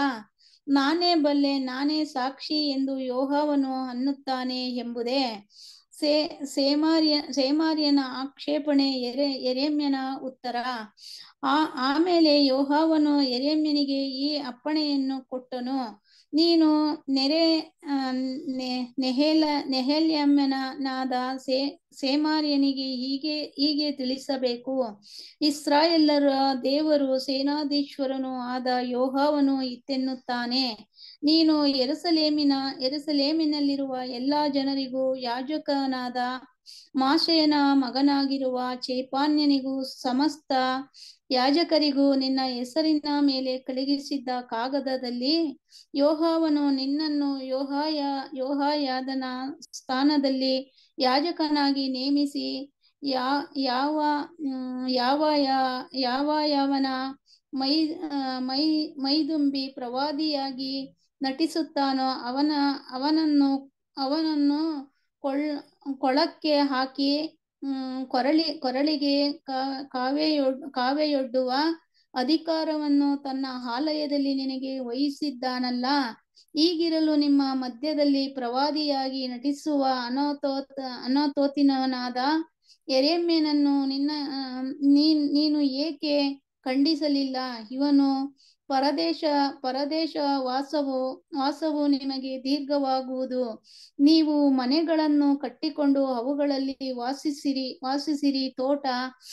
ನಾನೇ ಬಲ್ಲೆ ನಾನೇ ಸಾಕ್ಷಿ ಎಂದು ಯೋಹಾವನು ಅನ್ನುತ್ತಾನೆ ಎಂಬುದೇ ಸೇ ಸೇಮಾರ್ಯ ಸೇಮಾರ್ಯನ ಆಕ್ಷೇಪಣೆ ಎರೆ ಎರೆಮ್ಯನ ಉತ್ತರ ಆ ಆಮೇಲೆ ಯೋಹಾವನು ಎರೆಮ್ಯನಿಗೆ ಈ ಅಪ್ಪಣೆಯನ್ನು ಕೊಟ್ಟನು ನೀನು ನೆರೆ ಆ, ನೆ- ನೆಹೇಲ ನೆಹಲ್ಯಮ್ಮನಾದ ಸೇ ಸೇಮಾರ್ಯನಿಗೆ ಹೀಗೆ ಹೀಗೆ ತಿಳಿಸಬೇಕು ಇಸ್ರಾಯೇಲರ ದೇವರು ಸೇನಾಧೀಶ್ವರನು ಆದ ಯೋಹಾವನು ಇತ್ತೆನ್ನುತ್ತಾನೆ ನೀನು ಎರುಸಲೇಮಿನ ಎರುಸಲೇಮಿನಲ್ಲಿರುವ ಎಲ್ಲಾ ಜನರಿಗೂ ಯಾಜಕನಾದ ಮಾಶೆಯನ ಮಗನಾಗಿರುವ ಚೈಪಾನ್ಯನಿಗೂ ಸಮಸ್ತ ಯಾಜಕರಿಗೂ ನಿನ್ನ ಹೆಸರಿನ ಮೇಲೆ ಕಳುಹಿಸಿದ್ದ ಕಾಗದದಲ್ಲಿ ಯೋಹಾವನು ನಿನ್ನನ್ನು ಯೋಹಾಯ ಯೋಹಾಯಾದನ ಸ್ಥಾನದಲ್ಲಿ ಯಾಜಕನಾಗಿ ನೇಮಿಸಿ ಯಾ ಯಾವ ಮ್, ಯಾವ ಯಾ- ಯಾವ ಯಾವನ ಮೈ ಆ, ಮೈ ಮೈದುಂಬಿ ಪ್ರವಾದಿಯಾಗಿ ನಟಿಸುತ್ತಾನೋ ಅವನ ಅವನನ್ನು ಅವನನ್ನು ಕೊಳ್ಳ ಕೊಳಕ್ಕೆ ಹಾಕಿ ಹ್ಮ್ ಕೊರಳಿ ಕೊರಳಿಗೆ ಕಾ- ಕಾವೆಯೊಡ್ ಕಾವೆಯೊಡ್ಡುವ ಅಧಿಕಾರವನ್ನು ತನ್ನ ಆಲಯದಲ್ಲಿ ನಿನಗೆ ವಹಿಸಿದ್ದಾನಲ್ಲ ಈಗಿರಲು ನಿಮ್ಮ ಮಧ್ಯದಲ್ಲಿ ಪ್ರವಾದಿಯಾಗಿ ನಟಿಸುವ ಅನಾಥೋತ್ ಅನಾಥೋತಿನವನಾದ ಎರೆಮ್ಯನನ್ನು ನಿನ್ನ ಆ, ನೀನ್ ನೀನು ಏಕೆ ಖಂಡಿಸಲಿಲ್ಲ ಇವನು ಪರದೇಶ ಪರದೇಶ ವಾಸವು ವಾಸವು ನಿಮಗೆ ದೀರ್ಘವಾಗುವುದು ನೀವು ಮನೆಗಳನ್ನು ಕಟ್ಟಿಕೊಂಡು ಅವುಗಳಲ್ಲಿ ವಾಸಿಸಿರಿ ವಾಸಿಸಿರಿ ತೋಟ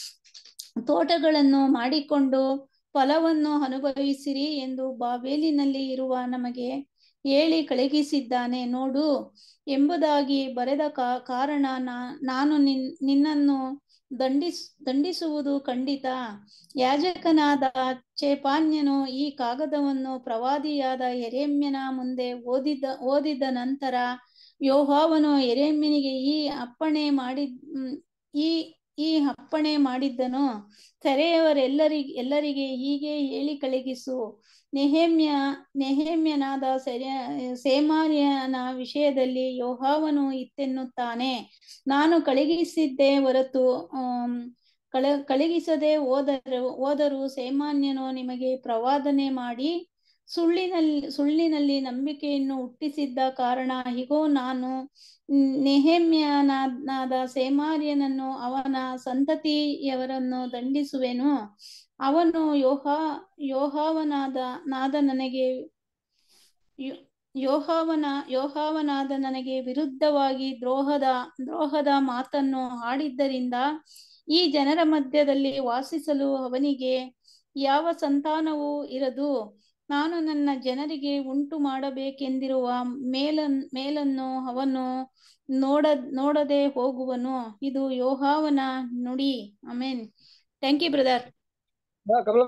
ತೋಟಗಳನ್ನು ಮಾಡಿಕೊಂಡು ಫಲವನ್ನು ಅನುಭವಿಸಿರಿ ಎಂದು ಬಾಬೇಲಿನಲ್ಲಿ ಇರುವ ನಮಗೆ ಹೇಳಿ ಕಳುಹಿಸಿದ್ದಾನೆ ನೋಡು ಎಂಬುದಾಗಿ ಬರೆದ ಕಾ ಕಾರಣ ನಾ- ನಾನು ನಿನ್ ನಿನ್ನನ್ನು ದಂಡಿಸ್ ದಂಡಿಸುವುದು ಖಂಡಿತ ಯಾಜಕನಾದ ಚೇಪಾನ್ಯನು ಈ ಕಾಗದವನ್ನು ಪ್ರವಾದಿಯಾದ ಎರೆಮ್ಯನ ಮುಂದೆ ಓದಿದ ಓದಿದ ನಂತರ ಯೋಹಾವನು ಎರೆಮ್ಯನಿಗೆ ಈ ಅಪ್ಪಣೆ ಮಾಡಿ ಈ ಈ ಅಪ್ಪಣೆ ಮಾಡಿದ್ದನು ಸೆರೆಯವರೆಲ್ಲರಿಗೆ ಎಲ್ಲರಿಗೆ ಹೀಗೆ ಹೇಳಿ ಕಳಗಿಸು ನೆಹಮ್ಯ ನೆಹಮ್ಯನಾದ ಸೆರೆ ಸೇಮಾರ್ಯನ ವಿಷಯದಲ್ಲಿ ಯೋಹಾವನು ಇತ್ತೆನ್ನುತ್ತಾನೆ ನಾನು ಕಳಗಿಸಿದ್ದೇ ಹೊರತು ಆಮ್, ಕಳ ಕಳಗಿಸದೆ ಹೋದರು ಹೋದರೂ ಸೇಮಾನ್ಯನು ನಿಮಗೆ ಪ್ರವಾದನೆ ಮಾಡಿ ಸುಳ್ಳಿನಲ್ಲಿ ಸುಳ್ಳಿನಲ್ಲಿ ನಂಬಿಕೆಯನ್ನು ಹುಟ್ಟಿಸಿದ್ದ ಕಾರಣ ಇಗೋ ನಾನು ನೆಹಮ್ಯನಾದ ಸೇಮಾರ್ಯನನ್ನು ಅವನ ಸಂತತಿಯವರನ್ನು ದಂಡಿಸುವೆನು ಅವನು ಯೋಹ ಯೋಹಾವನಾದ ನಾದ ನನಗೆ ಯೋ- ಯೋಹಾವನ ಯೋಹಾವನಾದ ನನಗೆ ವಿರುದ್ಧವಾಗಿ ದ್ರೋಹದ ದ್ರೋಹದ ಮಾತನ್ನು ಆಡಿದ್ದರಿಂದ ಈ ಜನರ ಮಧ್ಯದಲ್ಲಿ ವಾಸಿಸಲು ಅವನಿಗೆ ಯಾವ ಸಂತಾನವೂ ಇರದು ನಾನು ನನ್ನ ಜನರಿಗೆ ಉಂಟು ಮಾಡಬೇಕೆಂದಿರುವ ಮೇಲನ್ ಮೇಲನ್ನು ಅವನು ನೋಡ ನೋಡದೆ ಹೋಗುವನು ಇದು ಯೋಹಾವನ ನುಡಿ ಆಮೇನ್ ಥ್ಯಾಂಕ್ ಯು ಬ್ರದರ್ ಹಾ ಕಮಲ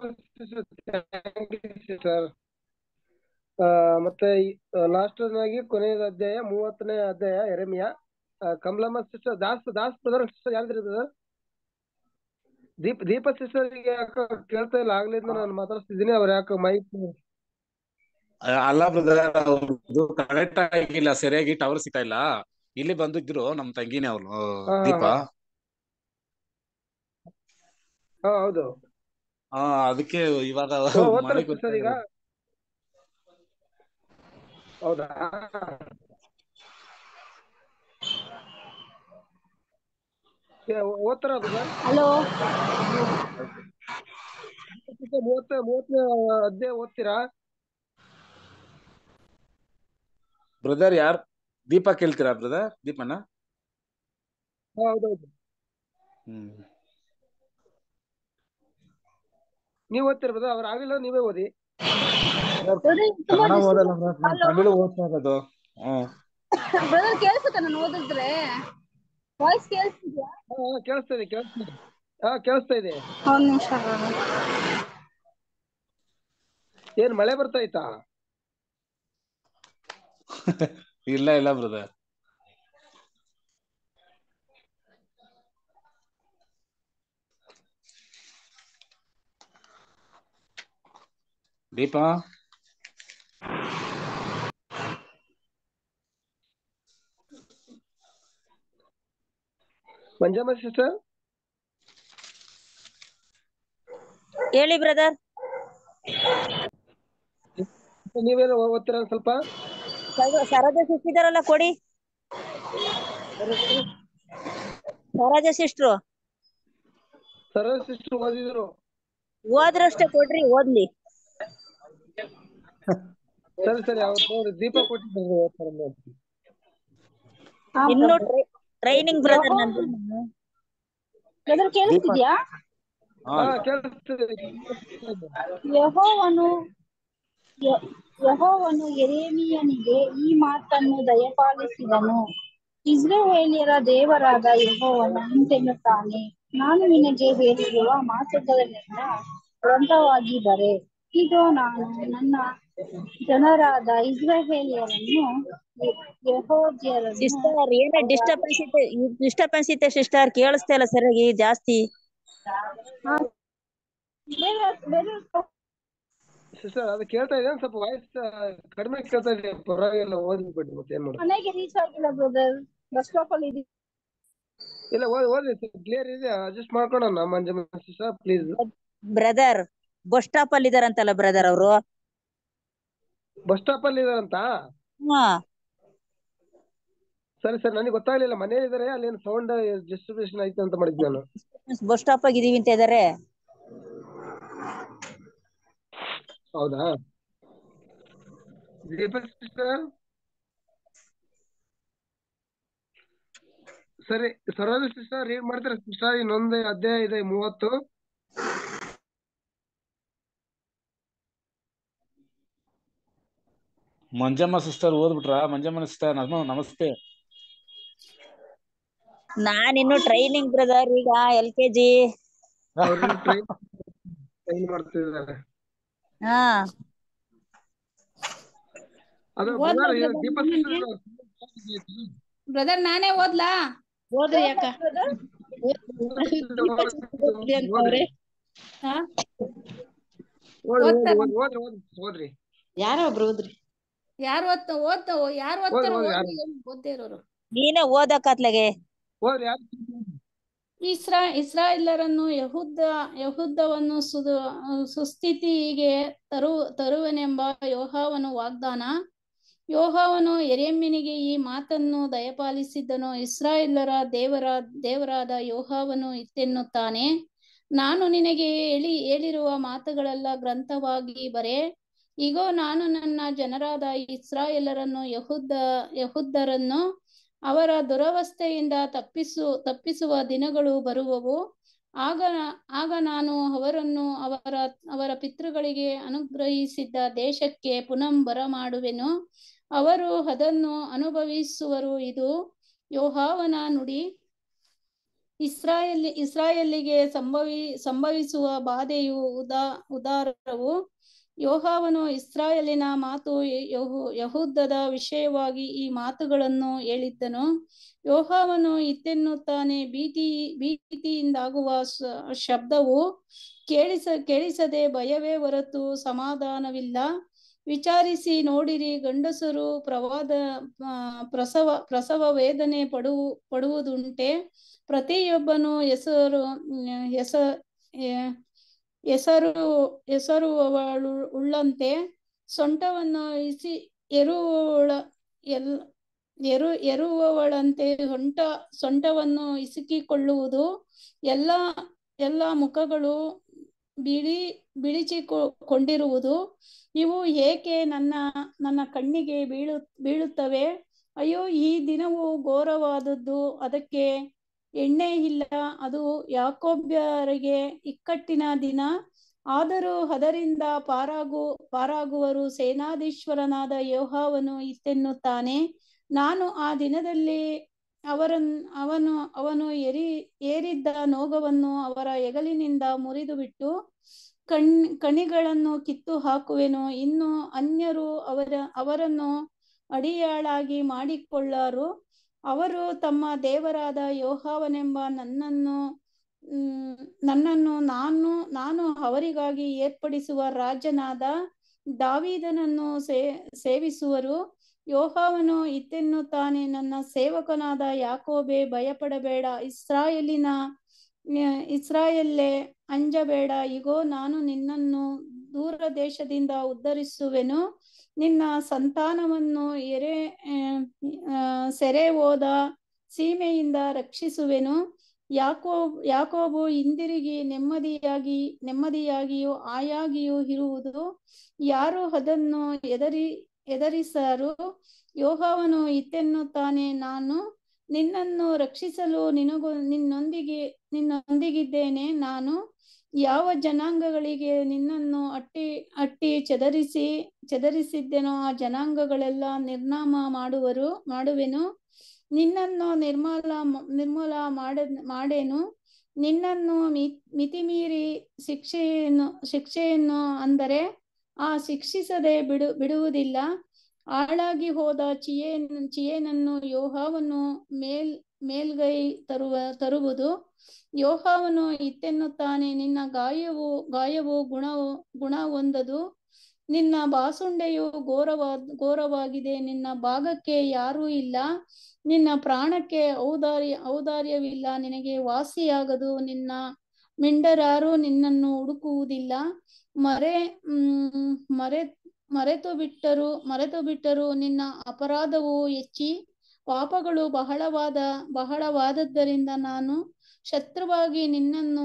ಸರ್ ಮತ್ತೆ ಲಾಸ್ಟ್ ಆಗಿ ಕೊನೆಯ ಅಧ್ಯಾಯ ಮೂವತ್ತನೇ ಅಧ್ಯಾಯ ಎರೆಮಿಯ ಆ, Kamalamma sister Das Das brother sister ಯಾರಿದ್ರಿ ಬ್ರದರ್ ದೀಪ ದೀಪ ಸಿಸ್ಟರ್ ಯಾಕೆ ಕೇಳ್ತಾ ಇಲ್ಲ ಆಗ್ಲಿಂದ ನಾನು ಮಾತಾಡ್ತಿದ್ದೀನಿ ಅವ್ರು ಯಾಕೆ ಮೈಕ್ ಅಲ್ಲ ಬ್ರದರ್ ಅವ್ರದ್ದು ಕರೆಕ್ಟ್ ಆಗಿಲ್ಲ ಸರಿಯಾಗಿ ಟವರ್ ಸಿಗ್ತಾ ಇಲ್ಲ ಇಲ್ಲಿ ಬಂದಿದ್ರು ನಮ್ ತಂಗಿನೇ ಅವ್ರು ಹಾ, ದೀಪ ಹಾ. ಹಾ ಹೌದು ಹಾ ಅದಕ್ಕೆ ಇವಾಗ ಓ, ಓದ್ತಾರ ಮನೆಗ್ ಸಿಸ್ಟರ್ ಈಗ ಹೌದಾ ಏ, ಓದ್ತಾರ ಬ್ರದರ್ ಹಲೋ ಮೂವತ್ತ ಮೂವತ್ತನೇ ಅಧ್ಯಾಯ ಓದ್ತೀರಾ ಬ್ರದರ್ ಯಾರ್ ದೀಪ ಕೇಳ್ತೀರಾ ಬ್ರದರ್ ದೀಪನ ಹಾ, ಹೌದೌದು ಹ್ಮ್ ನೀವ್ ಓದ್ತೀರ ಬ್ರದರ್ ಅವ್ರು ಆಗಿಲ್ಲ ನೀವೇ ಓದಿ ಕನ್ನಡ ಓದಲ್ಲ brother, ನಾನ್ ತಮಿಳು ಓದ್ತಾ ಇರೋದು ಹ್ಮ್ ಬ್ರದರ್ ಕೇಳಿಸುತ್ತೆ ನಾನು ಓದಿದ್ರೆ ವಾಯ್ಸ್ ಕೇಳಿಸ್ತಿದ್ಯಾ ಹಾ ಹಾ, ಕೇಳಿಸ್ತಾ ಇದೆ ಕೇಳಿಸ್ತಾ ಇದೆ ಹಾ ಕೇಳಿಸ್ತಾ ಇದೆ ಒಂದ್ ನಿಮಿಷ brother. ಏನ್ ಮಳೆ ಬರ್ತಾ ಇತ್ತಾ ಇಲ್ಲ ಇಲ್ಲ ಬ್ರದರ್ ದೀಪ ಮಂಜಮ್ಮ ಸಿಸ್ಟರ್ ಹೇಳಿ ಬ್ರದರ್ ನೀವೇನು ಓದ್ತೀರಾ ಒಂದ್ ಸ್ವಲ್ಪ ಸರೋಜ ಸಿಸ್ಟಿದಾರಲ್ಲ ಕೊಡಿ ಸರೋಜ ಸಿಸ್ಟ್ರು ಸರಳ ಸಿಸ್ಟರ್ ಓದಿದ್ರು ಓದ್ರಷ್ಟೇ ಕೊಡ್ರಿ ಓದ್ಲಿ ಸರಿ ಸರಿ ಅವ್ರು ನೋಡಿ ದೀಪ ಕೊಟ್ಟಿದ್ದಾರೆ ಓದ್ತಾರೆ ನೋಡಿ. ಇನ್ನು ಟ್ರೈನಿಂಗ್ ಬ್ರದರ್ ನಂದು ಬ್ರದರ್ ಕೇಳಿಸ್ತಿದ್ಯಾ ಹಾ ಹಾ ಕೇಳಿಸ್ತಿದೆ ಯೆಹೋವನು ಯ- ಯೆಹೋವನು ಯೆರೆಮೀಯನಿಗೆ ಈ ಮಾತನ್ನು ದಯಪಾಲಿಸಿದನು ಇಸ್ರಾಯೇಲ್ಯರ ದೇವರಾದ ಯೆಹೋವನು ಇಂತೆನ್ನುತ್ತಾನೆ ನಾನು ನಿನಗೆ ಹೇಳಿರುವ ಮಾತುಗಳನ್ನೆಲ್ಲ ಗ್ರಂಥವಾಗಿ ಬರೆ ಇದು ನಾನು ನನ್ನ ಜನರಾದ ಇಸ್ರಾಯೇಲ್ಯರನ್ನು ಯೆಹೋದ್ಯರನ್ನು ಸಿಸ್ಟರ್ ಏನ ಡಿಸ್ಟರ್ಬೆನ್ಸ್ ಇತ್ತೆ ಡಿಸ್ಟರ್ಬೆನ್ಸ್ ಇತ್ತೆ ಸಿಸ್ಟರ್ ಕೇಳಿಸ್ತಾ ಇಲ್ಲ ಸರಿಯಾಗಿ ಜಾಸ್ತಿ ಸಿಸ್ಟರ್ ಅದು ಕೇಳ್ತಾ ಇದೆ ಒಂದ್ ಸ್ವಲ್ಪ ವಾಯ್ಸ್ ಕಡಿಮೆ ಕೇಳ್ತಾ ಇದೆ ಪರವಾಗಿಲ್ಲ ಓದ್ಬಿಟ್ಟು ಮತ್ತೆ ಏನ್ ಮಾಡೋದು ಮನೆಗೆ ರೀಚ್ ಆಗಿಲ್ಲ ಬ್ರದರ್ ಬಸ್ ಸ್ಟಾಪ್ ಅಲ್ಲಿ ಇದೀನಿ ಇಲ್ಲ ಓದಿ ಓದಿ ಕ್ಲಿಯರ್ ಇದೆ ಅಡ್ಜಸ್ಟ್ ಮಾಡ್ಕೊಳೋಣ Manjamma sister please brother bus stop ಅಲ್ಲಿ ಇದಾರಂತಲ್ಲ ಬ್ರದರ್ ಅವರು ಬಸ್ ಸ್ಟಾಪ್ ಅಲ್ಲಿ ಇದಾರಂತ ಹಾ ಸರಿ ಸರಿ ನನಗೆ ಗೊತ್ತಾಗ್ಲಿಲ್ಲ ಮನೇಲಿ ಇದಾರೆ ಅಲ್ಲಿ ಸೌಂಡ್ ಡಿಸ್ಟ್ರಿಬ್ಯೂಷನ್ ಐತೆ ಅಂತ ಮಾಡಿದ್ದೆ ನಾನು ಬಸ್ ಸ್ಟಾಪ್ ಆಗಿ ಇದೀವಿ ಅಂತ ಇದಾರೆ ಹೌದಾ ದೀಪಕ್ ಸಿಸ್ಟರ್ ಸರಿ ಸರೋಜ ಸಿಸ್ಟರ್ ರೀಡ್ ಮಾಡ್ತಾರೆ ಸಿಸ್ಟರ್ ಇನ್ನೊಂದು ಅಧ್ಯಾಯ ಇದೆ ಮೂವತ್ತು ಮಂಜಮ್ಮ ಸಿಸ್ಟರ್ ಓದ್ಬಿಟ್ರಾ ಮಂಜಮ್ಮ ಸಿಸ್ಟರ್ ನಮಸ್ತೆ ನಾನ್ ಇನ್ನು ಟ್ರೈನಿಂಗ್ ಬ್ರದರ್ ಈಗ ಎಲ್ ಕೆ ಜಿ ಅವ್ರನ್ನ ಟ್ರೈನ್ ಟ್ರೈನ್ ಮಾಡ್ತಿದ್ದಾರೆ ಹಾ ಅದು ಓದ್ brother, ಇದು brother, ದೀಪಕ್ ಮೊನ್ನೆ. sister ಬ್ರದರ್ ನಾನೇ ಓದ್ಲಾ ಓದ್ರಿ ಅಕ್ಕ ಓದ್ರಿ ಅಂತವ್ರೆ ಹಾ ಓದ್ರಿ ಓದ್ತಾರ ಓದ್ರಿ ಓದ್ರಿ ಓದ್ರಿ ಓದ್ರಿ ಯಾರೋ ಒಬ್ರು ಓದ್ರಿ ಯಾರು ಓದ್ತ ಓದ್ತ ಯಾರು ಓದ್ರಿ ಓದ್ತಾರ ಓದ್ರಿ ಯಾರು ಓದ್ರಿ ಓದ್ದೇ ಇರೋರು ನೀನೇ ಓದಕತ್ಲಗೆ ಓದ್ರಿ ಯಾರು ಇಸ್ರಾ ಇಸ್ರಾಯೇಲರನ್ನು ಯಹುದ ಯಹುದವನ್ನು ಸುದು ಸುಸ್ಥಿತಿಗೆ ತರು ತರುವನೆಂಬ ಯೋಹಾವನು ವಾಗ್ದಾನ ಯೋಹಾವನು ಎರೆಮ್ಯನಿಗೆ ಈ ಮಾತನ್ನು ದಯಪಾಲಿಸಿದ್ದನು ಇಸ್ರಾಯೇಲರ ದೇವರ ದೇವರಾದ ಯೋಹಾವನು ಇತ್ತೆನ್ನುತ್ತಾನೆ ನಾನು ನಿನಗೆ ಹೇಳಿ ಹೇಳಿರುವ ಮಾತುಗಳೆಲ್ಲ ಗ್ರಂಥವಾಗಿ ಬರೆ ಇಗೋ ನಾನು ನನ್ನ ಜನರಾದ ಇಸ್ರಾಯೇಲರನ್ನು ಯಹುದ ಯಹುದ್ದರನ್ನು ಅವರ ದುರವಸ್ಥೆಯಿಂದ ತಪ್ಪಿಸು ತಪ್ಪಿಸುವ ದಿನಗಳು ಬರುವವು ಆಗ ಆಗ ನಾನು ಅವರನ್ನು ಅವರ ಅವರ ಪಿತೃಗಳಿಗೆ ಅನುಗ್ರಹಿಸಿದ್ದ ದೇಶಕ್ಕೆ ಪುನಃ ಬರಮಾಡುವೆನು ಅವರು ಅದನ್ನು ಅನುಭವಿಸುವರು ಇದು ಯೋಹಾವನ ನುಡಿ ಇಸ್ರಾಯೇಲ್ ಇಸ್ರಾಯೇಲಿಗೆ ಸಂಭವಿ ಸಂಭವಿಸುವ ಬಾಧೆಯು ಉದಾ ಉದಾರವು ಯೋಹಾವನು ಇಸ್ರಾಯೇಲಿನ ಮಾತು ಯಹು ಯಹೂದದ ವಿಷಯವಾಗಿ ಈ ಮಾತುಗಳನ್ನು ಹೇಳಿದ್ದನು ಯೋಹಾವನು ಇತ್ತೆನ್ನುತ್ತಾನೆ ಭೀತಿ ಭೀತಿಯಿಂದಾಗುವ ಶ- ಶಬ್ದವು ಕೇಳಿಸ ಕೇಳಿಸದೆ ಭಯವೇ ಹೊರತು ಸಮಾಧಾನವಿಲ್ಲ ವಿಚಾರಿಸಿ ನೋಡಿರಿ ಗಂಡಸರು ಪ್ರವಾದ ಆ, ಪ್ರಸವ ಪ್ರಸವ ವೇದನೆ ಪಡು ಪಡುವುದುಂಟೆ ಪ್ರತಿಯೊಬ್ಬನು ಹೆಸರು ಹೆಸ ಎ- ಹೆಸರು ಹೆಸರುವವಳು ಉಳ್ಳಂತೆ ಸೊಂಟವನ್ನು ಇಸಿ ಎರುವಳ ಎಲ್ ಎರು ಎರುವವಳಂತೆ ಸೊಂಟ ಸೊಂಟವನ್ನು ಇಸುಕಿಕೊಳ್ಳುವುದು ಎಲ್ಲ ಎಲ್ಲ ಮುಖಗಳು ಬಿಳಿ ಬಿಳಿಚಿಕೊಂಡಿರುವುದು ಇವು ಏಕೆ ನನ್ನ ನನ್ನ ಕಣ್ಣಿಗೆ ಬೀಳು ಬೀಳುತ್ತವೆ ಅಯ್ಯೋ ಈ ದಿನವು ಘೋರವಾದದ್ದು ಅದಕ್ಕೆ ಎಣ್ಣೆ ಇಲ್ಲ ಅದು ಯಾಕೋಬ್ಯರಿಗೆ ಇಕ್ಕಟ್ಟಿನ ದಿನ ಆದರೂ ಅದರಿಂದ ಪಾರಾಗು ಪಾರಾಗುವರು ಸೇನಾಧೀಶ್ವರನಾದ ಯೋಹಾವನು ಇತ್ತೆನ್ನುತ್ತಾನೆ ನಾನು ಆ ದಿನದಲ್ಲಿ ಅವರನ್ ಅವನು ಅವನು ಎರಿ ಏರಿದ್ದ ನೋಗವನ್ನು ಅವರ ಹೆಗಲಿನಿಂದ ಮುರಿದು ಬಿಟ್ಟು ಕಣ್ ಕಣಿಗಳನ್ನು ಕಿತ್ತು ಹಾಕುವೆನು ಇನ್ನು ಅನ್ಯರು ಅವರ ಅವರನ್ನು ಅಡಿಯಾಳಾಗಿ ಮಾಡಿಕೊಳ್ಳಾರು ಅವರು ತಮ್ಮ ದೇವರಾದ ಯೋಹಾವನೆಂಬ ನನ್ನನ್ನು ಹ್ಮ್, ನನ್ನನ್ನು ನಾನು ನಾನು ಅವರಿಗಾಗಿ ಏರ್ಪಡಿಸುವ ರಾಜನಾದ ದಾವೀದನನ್ನು ಸೇ ಸೇವಿಸುವರು ಯೋಹಾವನು ಇತ್ತೆನ್ನುತ್ತಾನೆ ನನ್ನ ಸೇವಕನಾದ ಯಾಕೋಬೆ ಭಯಪಡಬೇಡ ಇಸ್ರಾಯೇಲಿನ ನ್ಯ- ಇಸ್ರಾಯೇಲೇ ಅಂಜಬೇಡ ಇಗೋ ನಾನು ನಿನ್ನನ್ನು ದೂರ ದೇಶದಿಂದ ಉದ್ಧರಿಸುವೆನು ನಿನ್ನ ಸಂತಾನವನ್ನು ಎರೆ ಆ, ಸೆರೆ ಹೋದ ಸೀಮೆಯಿಂದ ರಕ್ಷಿಸುವೆನು ಯಾಕೋ ಯಾಕೋಬು ಹಿಂದಿರುಗಿ ನೆಮ್ಮದಿಯಾಗಿ ನೆಮ್ಮದಿಯಾಗಿಯೂ ಆಯಾಗಿಯೂ ಇರುವುದು ಯಾರು ಅದನ್ನು ಎದರಿ ಎದರಿಸಾರು ಯೋಹಾವನು ಇತ್ತೆನ್ನುತ್ತಾನೆ ನಾನು ನಿನ್ನನ್ನು ರಕ್ಷಿಸಲು ನಿನಗೊ ನಿನ್ನೊಂದಿಗೆ ನಿನ್ನೊಂದಿಗಿದ್ದೇನೆ ನಾನು ಯಾವ ಜನಾಂಗಗಳಿಗೆ ನಿನ್ನನ್ನು ಅಟ್ಟಿ ಅಟ್ಟಿ ಚದರಿಸಿ ಚದರಿಸಿದ್ದೆನೋ ಆ ಜನಾಂಗಗಳೆಲ್ಲ ನಿರ್ನಾಮ ಮಾಡುವರು ಮಾಡುವೆನು ನಿನ್ನನ್ನು ನಿರ್ಮಲ ನಿರ್ಮೂಲ ಮಾಡ ಮಾಡೇನು ನಿನ್ನನ್ನು ಮಿ ಮಿತಿಮೀರಿ ಶಿಕ್ಷೆಯನ್ನು ಶಿಕ್ಷೆಯನ್ನು ಅಂದರೆ ಆ ಶಿಕ್ಷಿಸದೆ ಬಿಡು ಬಿಡುವುದಿಲ್ಲ ಹಾಳಾಗಿ ಹೋದ ಚಿಯೇನ್ ಚಿಯೇನನ್ನು ಯೋಹಾವನ್ನು ಮೇಲ್ ಮೇಲ್ಗೈ ತರುವ ತರುವುದು ಯೋಹಾವನು ಇತ್ತೆನ್ನುತ್ತಾನೆ ನಿನ್ನ ಗಾಯವು ಗಾಯವು ಗುಣ ಗುಣ ಹೊಂದದು ನಿನ್ನ ಬಾಸುಂಡೆಯು ಘೋರವಾದ ಘೋರವಾಗಿದೆ ನಿನ್ನ ಭಾಗಕ್ಕೆ ಯಾರೂ ಇಲ್ಲ ನಿನ್ನ ಪ್ರಾಣಕ್ಕೆ ಔದಾರ್ಯ ಔದಾರ್ಯವಿಲ್ಲ ನಿನಗೆ ವಾಸಿಯಾಗದು ನಿನ್ನ ಮಿಂಡರಾರು ನಿನ್ನನ್ನು ಹುಡುಕುವುದಿಲ್ಲ ಮರೆ ಹ್ಮ್ ಮರೆ ಮರೆತು ಬಿಟ್ಟರು ಮರೆತು ಬಿಟ್ಟರು ನಿನ್ನ ಅಪರಾಧವು ಹೆಚ್ಚಿ ಪಾಪಗಳು ಬಹಳವಾದ ಬಹಳವಾದದ್ದರಿಂದ ನಾನು ಶತ್ರುವಾಗಿ ನಿನ್ನನ್ನು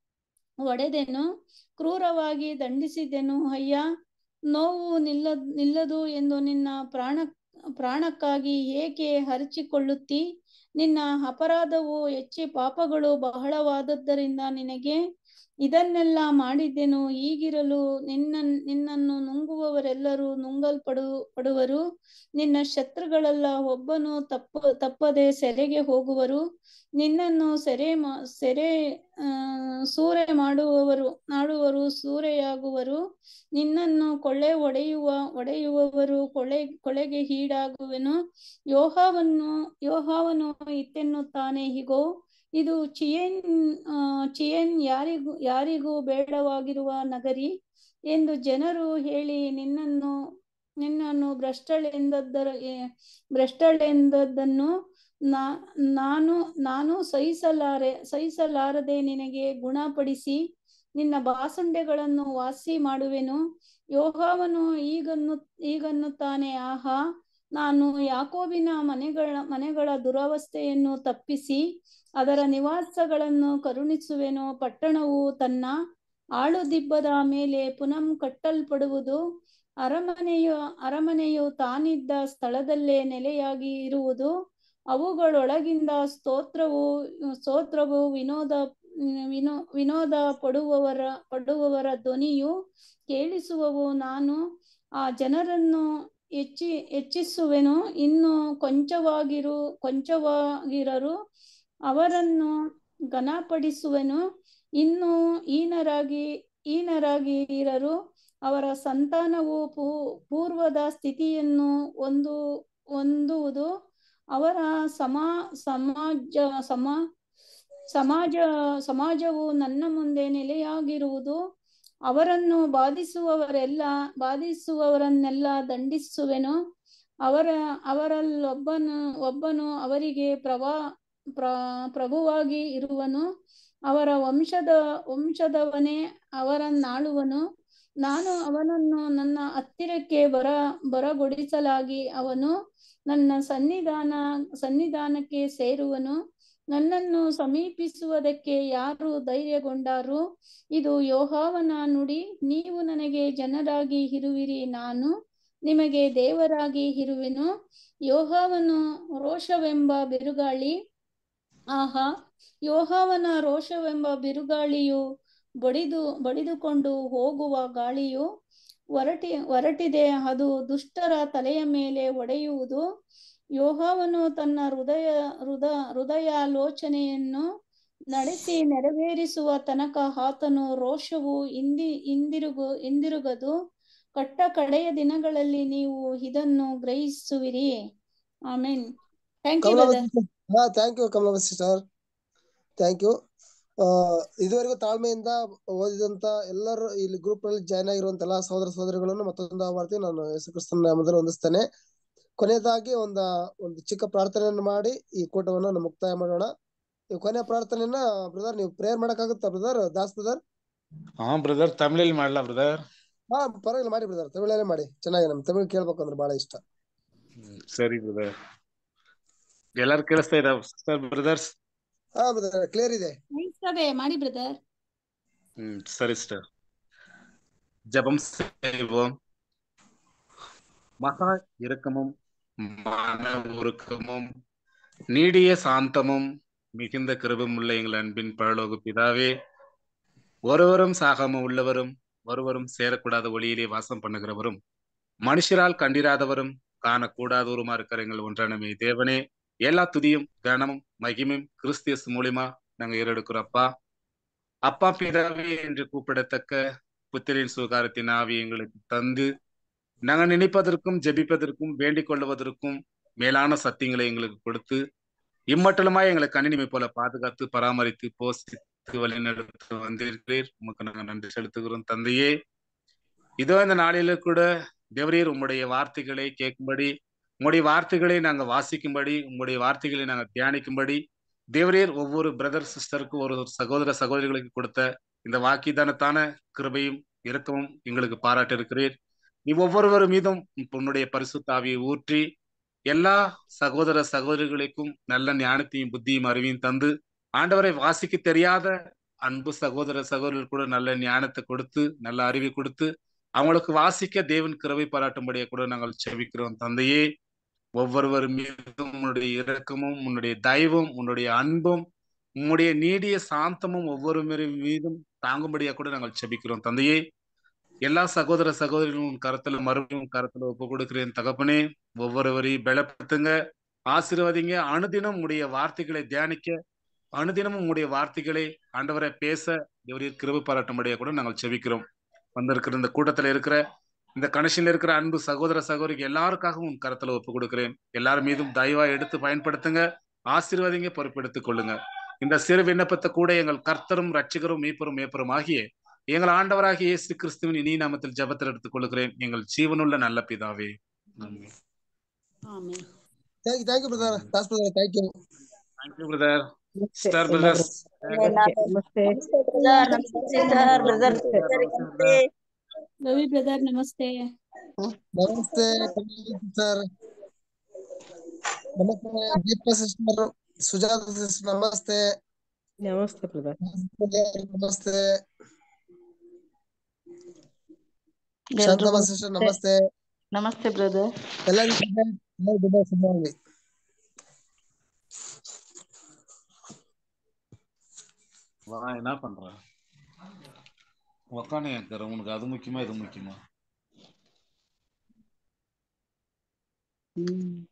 ಒಡೆದೆನು ಕ್ರೂರವಾಗಿ ದಂಡಿಸಿದೆನು ಅಯ್ಯ ನೋವು ನಿಲ್ಲ ನಿಲ್ಲದು ಎಂದು ನಿನ್ನ ಪ್ರಾಣ ಪ್ರಾಣಕ್ಕಾಗಿ ಏಕೆ ಹರಚಿಕೊಳ್ಳುತ್ತಿ ನಿನ್ನ ಅಪರಾಧವು ಹೆಚ್ಚಿ ಪಾಪಗಳು ಬಹಳವಾದದ್ದರಿಂದ ನಿನಗೆ ಇದನ್ನೆಲ್ಲ ಮಾಡಿದ್ದೆನು ಈಗಿರಲು ನಿನ್ನ ನಿನ್ನನ್ನು ನುಂಗುವವರೆಲ್ಲರೂ ನುಂಗಲ್ಪಡು ಪಡುವರು ನಿನ್ನ ಶತ್ರುಗಳೆಲ್ಲ ಒಬ್ಬನು ತಪ್ಪ ತಪ್ಪದೆ ಸೆರೆಗೆ ಹೋಗುವರು ನಿನ್ನನ್ನು ಸೆರೆ ಮಾ ಸೆರೆ ಆ ಸೂರೆ ಮಾಡುವವರು ಮಾಡುವರು ಸೂರೆಯಾಗುವರು ನಿನ್ನನ್ನು ಕೊಳ್ಳೆ ಒಡೆಯುವ ಒಡೆಯುವವರು ಕೊಳೆ ಕೊಳೆಗೆ ಈಡಾಗುವೆನು ಯೋಹಾವನ್ನು ಯೋಹಾವನು ಇತ್ತೆನ್ನುತ್ತಾನೆ ಹೀಗೋ ಇದು ಚಿಯೇನ್ ಆ, ಚಿಯೇನ್ ಯಾರಿಗೂ ಯಾರಿಗೂ ಬೇಡವಾಗಿರುವ ನಗರಿ ಎಂದು ಜನರು ಹೇಳಿ ನಿನ್ನನ್ನು ನಿನ್ನನ್ನು ಭ್ರಷ್ಟಳೆಂದದ್ದರ ಎ- ಭ್ರಷ್ಟಳೆಂದದ್ದನ್ನು ನಾ ನಾನು ನಾನು ಸಹಿಸಲಾರೆ ಸಹಿಸಲಾರದೆ ನಿನಗೆ ಗುಣಪಡಿಸಿ ನಿನ್ನ ಬಾಸುಂಡೆಗಳನ್ನು ವಾಸಿ ಮಾಡುವೆನು ಯೋಹಾವನು ಈಗನ್ನು ಈಗನ್ನುತ್ತಾನೆ ಆಹಾ ನಾನು ಯಾಕೋಬಿನ ಮನೆಗಳ ಮನೆಗಳ ದುರವಸ್ಥೆಯನ್ನು ತಪ್ಪಿಸಿ ಅದರ ನಿವಾಸಗಳನ್ನು ಕರುಣಿಸುವೆನು ಪಟ್ಟಣವು ತನ್ನ ಆಳುದಿಬ್ಬದ ಮೇಲೆ ಪುನಃ ಕಟ್ಟಲ್ಪಡುವುದು ಅರಮನೆಯು ಅರಮನೆಯು ತಾನಿದ್ದ ಸ್ಥಳದಲ್ಲೇ ನೆಲೆಯಾಗಿ ಇರುವುದು ಅವುಗಳೊಳಗಿಂದ ಸ್ತೋತ್ರವು ಸ್ತೋತ್ರವು ವಿನೋದ ವಿನೋ ವಿನೋದ ಪಡುವವರ ಪಡುವವರ ಧ್ವನಿಯು ಕೇಳಿಸುವವು ನಾನು ಆ ಜನರನ್ನು ಹೆಚ್ಚಿ ಹೆಚ್ಚಿಸುವೆನು ಇನ್ನು ಕೊಂಚವಾಗಿರು ಕೊಂಚವಾಗಿರರು ಅವರನ್ನು ಘನಪಡಿಸುವೆನು ಇನ್ನು ಹೀನರಾಗಿ ಹೀನರಾಗಿ ಇರರು ಅವರ ಸಂತಾನವು ಪೂ ಪೂರ್ವದ ಸ್ಥಿತಿಯನ್ನು ಒಂದು ಹೊಂದುವುದು ಅವರ ಸಮಾ ಸಮಾಜ ಸಮ ಸಮಾಜ ಸಮಾಜವು ನನ್ನ ಮುಂದೆ ನೆಲೆಯಾಗಿರುವುದು ಅವರನ್ನು ಬಾಧಿಸುವವರೆಲ್ಲ ಬಾಧಿಸುವವರನ್ನೆಲ್ಲ ದಂಡಿಸುವೆನು ಅವರ ಅವರಲ್ಲೊಬ್ಬನು ಒಬ್ಬನು ಅವರಿಗೆ ಪ್ರವಾ ಪ್ರ ಪ್ರಭುವಾಗಿ ಇರುವನು ಅವರ ವಂಶದ ವಂಶದವನೇ ಅವರನ್ನಾಳುವನು ನಾನು ಅವನನ್ನು ನನ್ನ ಹತ್ತಿರಕ್ಕೆ ಬರ ಬರಗೊಡಿಸಲಾಗಿ ಅವನು ನನ್ನ ಸನ್ನಿಧಾನ ಸನ್ನಿಧಾನಕ್ಕೆ ಸೇರುವನು ನನ್ನನ್ನು ಸಮೀಪಿಸುವುದಕ್ಕೆ ಯಾರು ಧೈರ್ಯಗೊಂಡಾರು ಇದು ಯೋಹಾವನ ನುಡಿ ನೀವು ನನಗೆ ಜನರಾಗಿ ಇರುವಿರಿ ನಾನು ನಿಮಗೆ ದೇವರಾಗಿ ಇರುವೆನು ಯೋಹಾವನು ರೋಷವೆಂಬ ಬಿರುಗಾಳಿ ಆಹಾ ಯೋಹಾವನ ರೋಷವೆಂಬ ಬಿರುಗಾಳಿಯು ಬಡಿದು ಬಡಿದುಕೊಂಡು ಹೋಗುವ ಗಾಳಿಯು ಹೊರಟಿ ಹೊರಟಿದೆ ಅದು ದುಷ್ಟರ ತಲೆಯ ಮೇಲೆ ಒಡೆಯುವುದು ಯೋಹಾವನು ತನ್ನ ಹೃದಯ ಹೃದ ಹೃದಯಾಲೋಚನೆಯನ್ನು ನಡೆಸಿ ನೆರವೇರಿಸುವ ತನಕ ಆತನು ರೋಷವು ಹಿಂದಿ ಹಿಂದಿರುಗು ಹಿಂದಿರುಗದು ಕಟ್ಟ ಕಡೆಯ ದಿನಗಳಲ್ಲಿ ನೀವು ಇದನ್ನು ಗ್ರಹಿಸುವಿರಿ ಆಮೇನ್ ಥ್ಯಾಂಕ್ ಯು ಕಮಲಾ ಬ್ರದರ್ ಹಾ thank you Kamala sister thank you ಇದುವರೆಗೂ ತಾಳ್ಮೆಯಿಂದ ಓದಿದಂತ ಎಲ್ಲರೂ ಇಲ್ಲಿ ಗ್ರೂಪ್ ನಲ್ಲಿ ಜಾಯ್ನ್ ಆಗಿರುವಂತ ಎಲ್ಲಾ ಸಹೋದರ ಸಹೋದರಿಗಳನ್ನು ಮತ್ತೊಂದು ಮಾಡ್ತೀನಿ ನಾನು ಯೇಸು ಕ್ರಿಸ್ತನ ನಾಮದಲ್ಲಿ ಹೊಂದಿಸ್ತೇನೆ ಕೊನೆಯದಾಗಿ ಒಂದ ಒಂದು ಚಿಕ್ಕ ಪ್ರಾರ್ಥನೆಯನ್ನು ಮಾಡಿ ಈ ಕೂಟವನ್ನು ನಾವು ಮುಕ್ತಾಯ ಮಾಡೋಣ ಈ ಕೊನೆಯ ಪ್ರಾರ್ಥನೆಯನ್ನ ಬ್ರದರ್ ನೀವು ಪ್ರೇಯರ್ ಮಾಡಕ್ಕಾಗುತ್ತಾ ಬ್ರದರ್ ದಾಸ್ ಬ್ರದರ್ ಹಾ ಬ್ರದರ್ ತಮಿಳಲ್ಲಿ ಮಾಡ್ಲಾ ಬ್ರದರ್ ಹಾ ಪರವಾಗಿಲ್ಲ ಮಾಡಿ ಬ್ರದರ್ ತಮಿಳಲ್ಲೇ ಮಾಡಿ ಚೆನ್ನಾಗಿ ನಮ್ ತಮಿಳ್ ಕೇಳ್ಬೇಕು ಅಂದ್ರೆ ಬಹಳ ಇಷ್ಟ ಸರಿ ಬ್ರದರ್ ಎಲ್ಲಾರು ಕೇಳಿಸ್ತಾ ಇದಾವ ಸಿಸ್ಟರ್ ಬ್ರದರ್ಸ್ ಹಾ ಬ್ರದರ್ ಕ್ಲಿಯರ್ ಇದೆ ನಮಸ್ಕಾರ ಮಾಡಿ ಬ್ರದರ್ ம் சரி சிஸ்டர் ஜெபம் செய்வோம் மகா இரக்கமும் மன உருக்கமும் நீடிய சாந்தமும் மிகுந்த கிருபம் உள்ள எங்கள் அன்பின் பரலோக பிதாவே ஒருவரும் சாகாம உள்ளவரும் ஒருவரும் சேரக்கூடாத ஒளியிலே வாசம் பண்ணுகிறவரும் மனுஷரால் கண்டிராதவரும் காணக்கூடாதவருமா இருக்கிற எங்கள் ஒன்றானமே தேவனே எல்லா துதியும் கனமும் மகிமையும் கிறிஸ்தியஸ் மூலியமா நாங்க ஏறெடுக்கிறோம் அப்பா பிதாவே என்று கூப்பிடத்தக்க புத்திரின் சுகாரத்தின் ஆவி எங்களுக்கு தந்து நாங்கள் நினைப்பதற்கும் ஜெபிப்பதற்கும் வேண்டிக் கொள்வதற்கும் மேலான சத்தியங்களை எங்களுக்கு கொடுத்து இம்மட்டலுமாய் எங்களை கணினிமை போல பாதுகாத்து பராமரித்து போஷித்து வழிநடத்து வந்திருக்கிறீர் உமக்கு நாங்கள் நன்றி செலுத்துகிறோம் தந்தையே இதோ இந்த நாளில கூட தேவரீர் உம்முடைய வார்த்தைகளை கேட்கும்படி உங்களுடைய வார்த்தைகளை நாங்கள் வாசிக்கும்படி உங்களுடைய வார்த்தைகளை நாங்கள் தியானிக்கும்படி தேவரீர் ஒவ்வொரு பிரதர் சிஸ்டருக்கும் ஒரு சகோதர சகோதரிகளுக்கு கொடுத்த இந்த வாக்கிதானத்தான கிருபையும் இரக்கமும் எங்களுக்கு பாராட்ட இருக்கிறீர் நீ ஒவ்வொருவர் மீதும் உன்னுடைய பரிசுத்தாவியை ஊற்றி எல்லா சகோதர சகோதரிகளுக்கும் நல்ல ஞானத்தையும் புத்தியும் அறிவையும் தந்து ஆண்டவரை வாசிக்க தெரியாத அன்பு சகோதர சகோதரர்கள் கூட நல்ல ஞானத்தை கொடுத்து நல்ல அறிவை கொடுத்து அவங்களுக்கு வாசிக்க தேவன் கிருபை பாராட்டும்படியா கூட நாங்கள் செபிக்கிறோம் தந்தையே ஒவ்வொருவர் மீதும் உன்னுடைய இரக்கமும் உன்னுடைய தயவும் உன்னுடைய அன்பும் உன்னுடைய நீடிய சாந்தமும் ஒவ்வொரு மீதும் தாங்கும்படியா கூட நாங்கள் செபிக்கிறோம் தந்தையே எல்லா சகோதர சகோதரிகளும் உன் கரத்துல மறுபடியும் கரத்துல ஒப்பு கொடுக்கிறேன் தகப்பனே ஒவ்வொருவரையும் பலப்படுத்துங்க ஆசீர்வதிங்க அனுதினம் உடைய வார்த்தைகளை தியானிக்க அனுதினமும் உங்களுடைய வார்த்தைகளை ஆண்டவரை பேச இவரையும் கிருபை பாராட்டும்படியா கூட நாங்கள் செபிக்கிறோம் வந்திருக்கிற இந்த கூட்டத்துல இருக்கிற இந்த கனெக்ஷன்ல இருக்கிற அன்பு சகோதர சகோதரிக்கு எல்லாருக்காகவும் உன் கரத்துல ஒப்பு கொடுக்கிறேன் எல்லார் மீதும் தயவா எடுத்து பயன்படுத்துங்க ஆசீர்வாதிங்க பொறுப்பெடுத்துக் கொள்ளுங்க இந்த சிறு விண்ணப்பத்தை கூட எங்கள் கர்த்தரும் ரட்சகரும் மீப்பரும் மேப்பரும் ஆகிய எங்கள் ஆண்டவராகிய இயேசு கிறிஸ்துவின் இனி நாமத்தில் ஜெபத்தில் எடுத்துக் கொள்கிறேன் எங்கள் ஜீவனுள்ள நல்ல பிதாவே ஆமென். ಆಮೇನ್ thank you thank you brother Das brother thank you Thank you, brother. Sister, brothers. ನಮಸ್ತೆ ಬ್ರದರ್ ನಮಸ್ತೆ ಸಿಸ್ಟರ್ ಬ್ರದರ್ ನಮಸ್ತೆ ರವಿ ಬ್ರದರ್ ನಮಸ್ತೆ ನಮಸ್ತೆ ಸರ್ ನಮಸ್ತೆ ದೀಪ ಸಿಸ್ಟರ್ ಸುಜಾತ ಸಿಸ್ಟರ್ ನಮಸ್ತೆ ನಮಸ್ತೆ ಬ್ರದರ್ ನಮಸ್ತೆ ಶಾಂತಮ್ಮ ಸಿಸ್ಟರ್ ನಮಸ್ತೆ ನಮಸ್ತೆ ಬ್ರದರ್ ಎಲ್ಲರಿಗೂ ಎಲ್ಲರಿಗೂ ಶುಭವಾಗಲಿ வா என்ன பண்ற உக்கானே இருக்கிற உனக்கு அது முக்கியமா இது முக்கியமா ಹ್ಮ್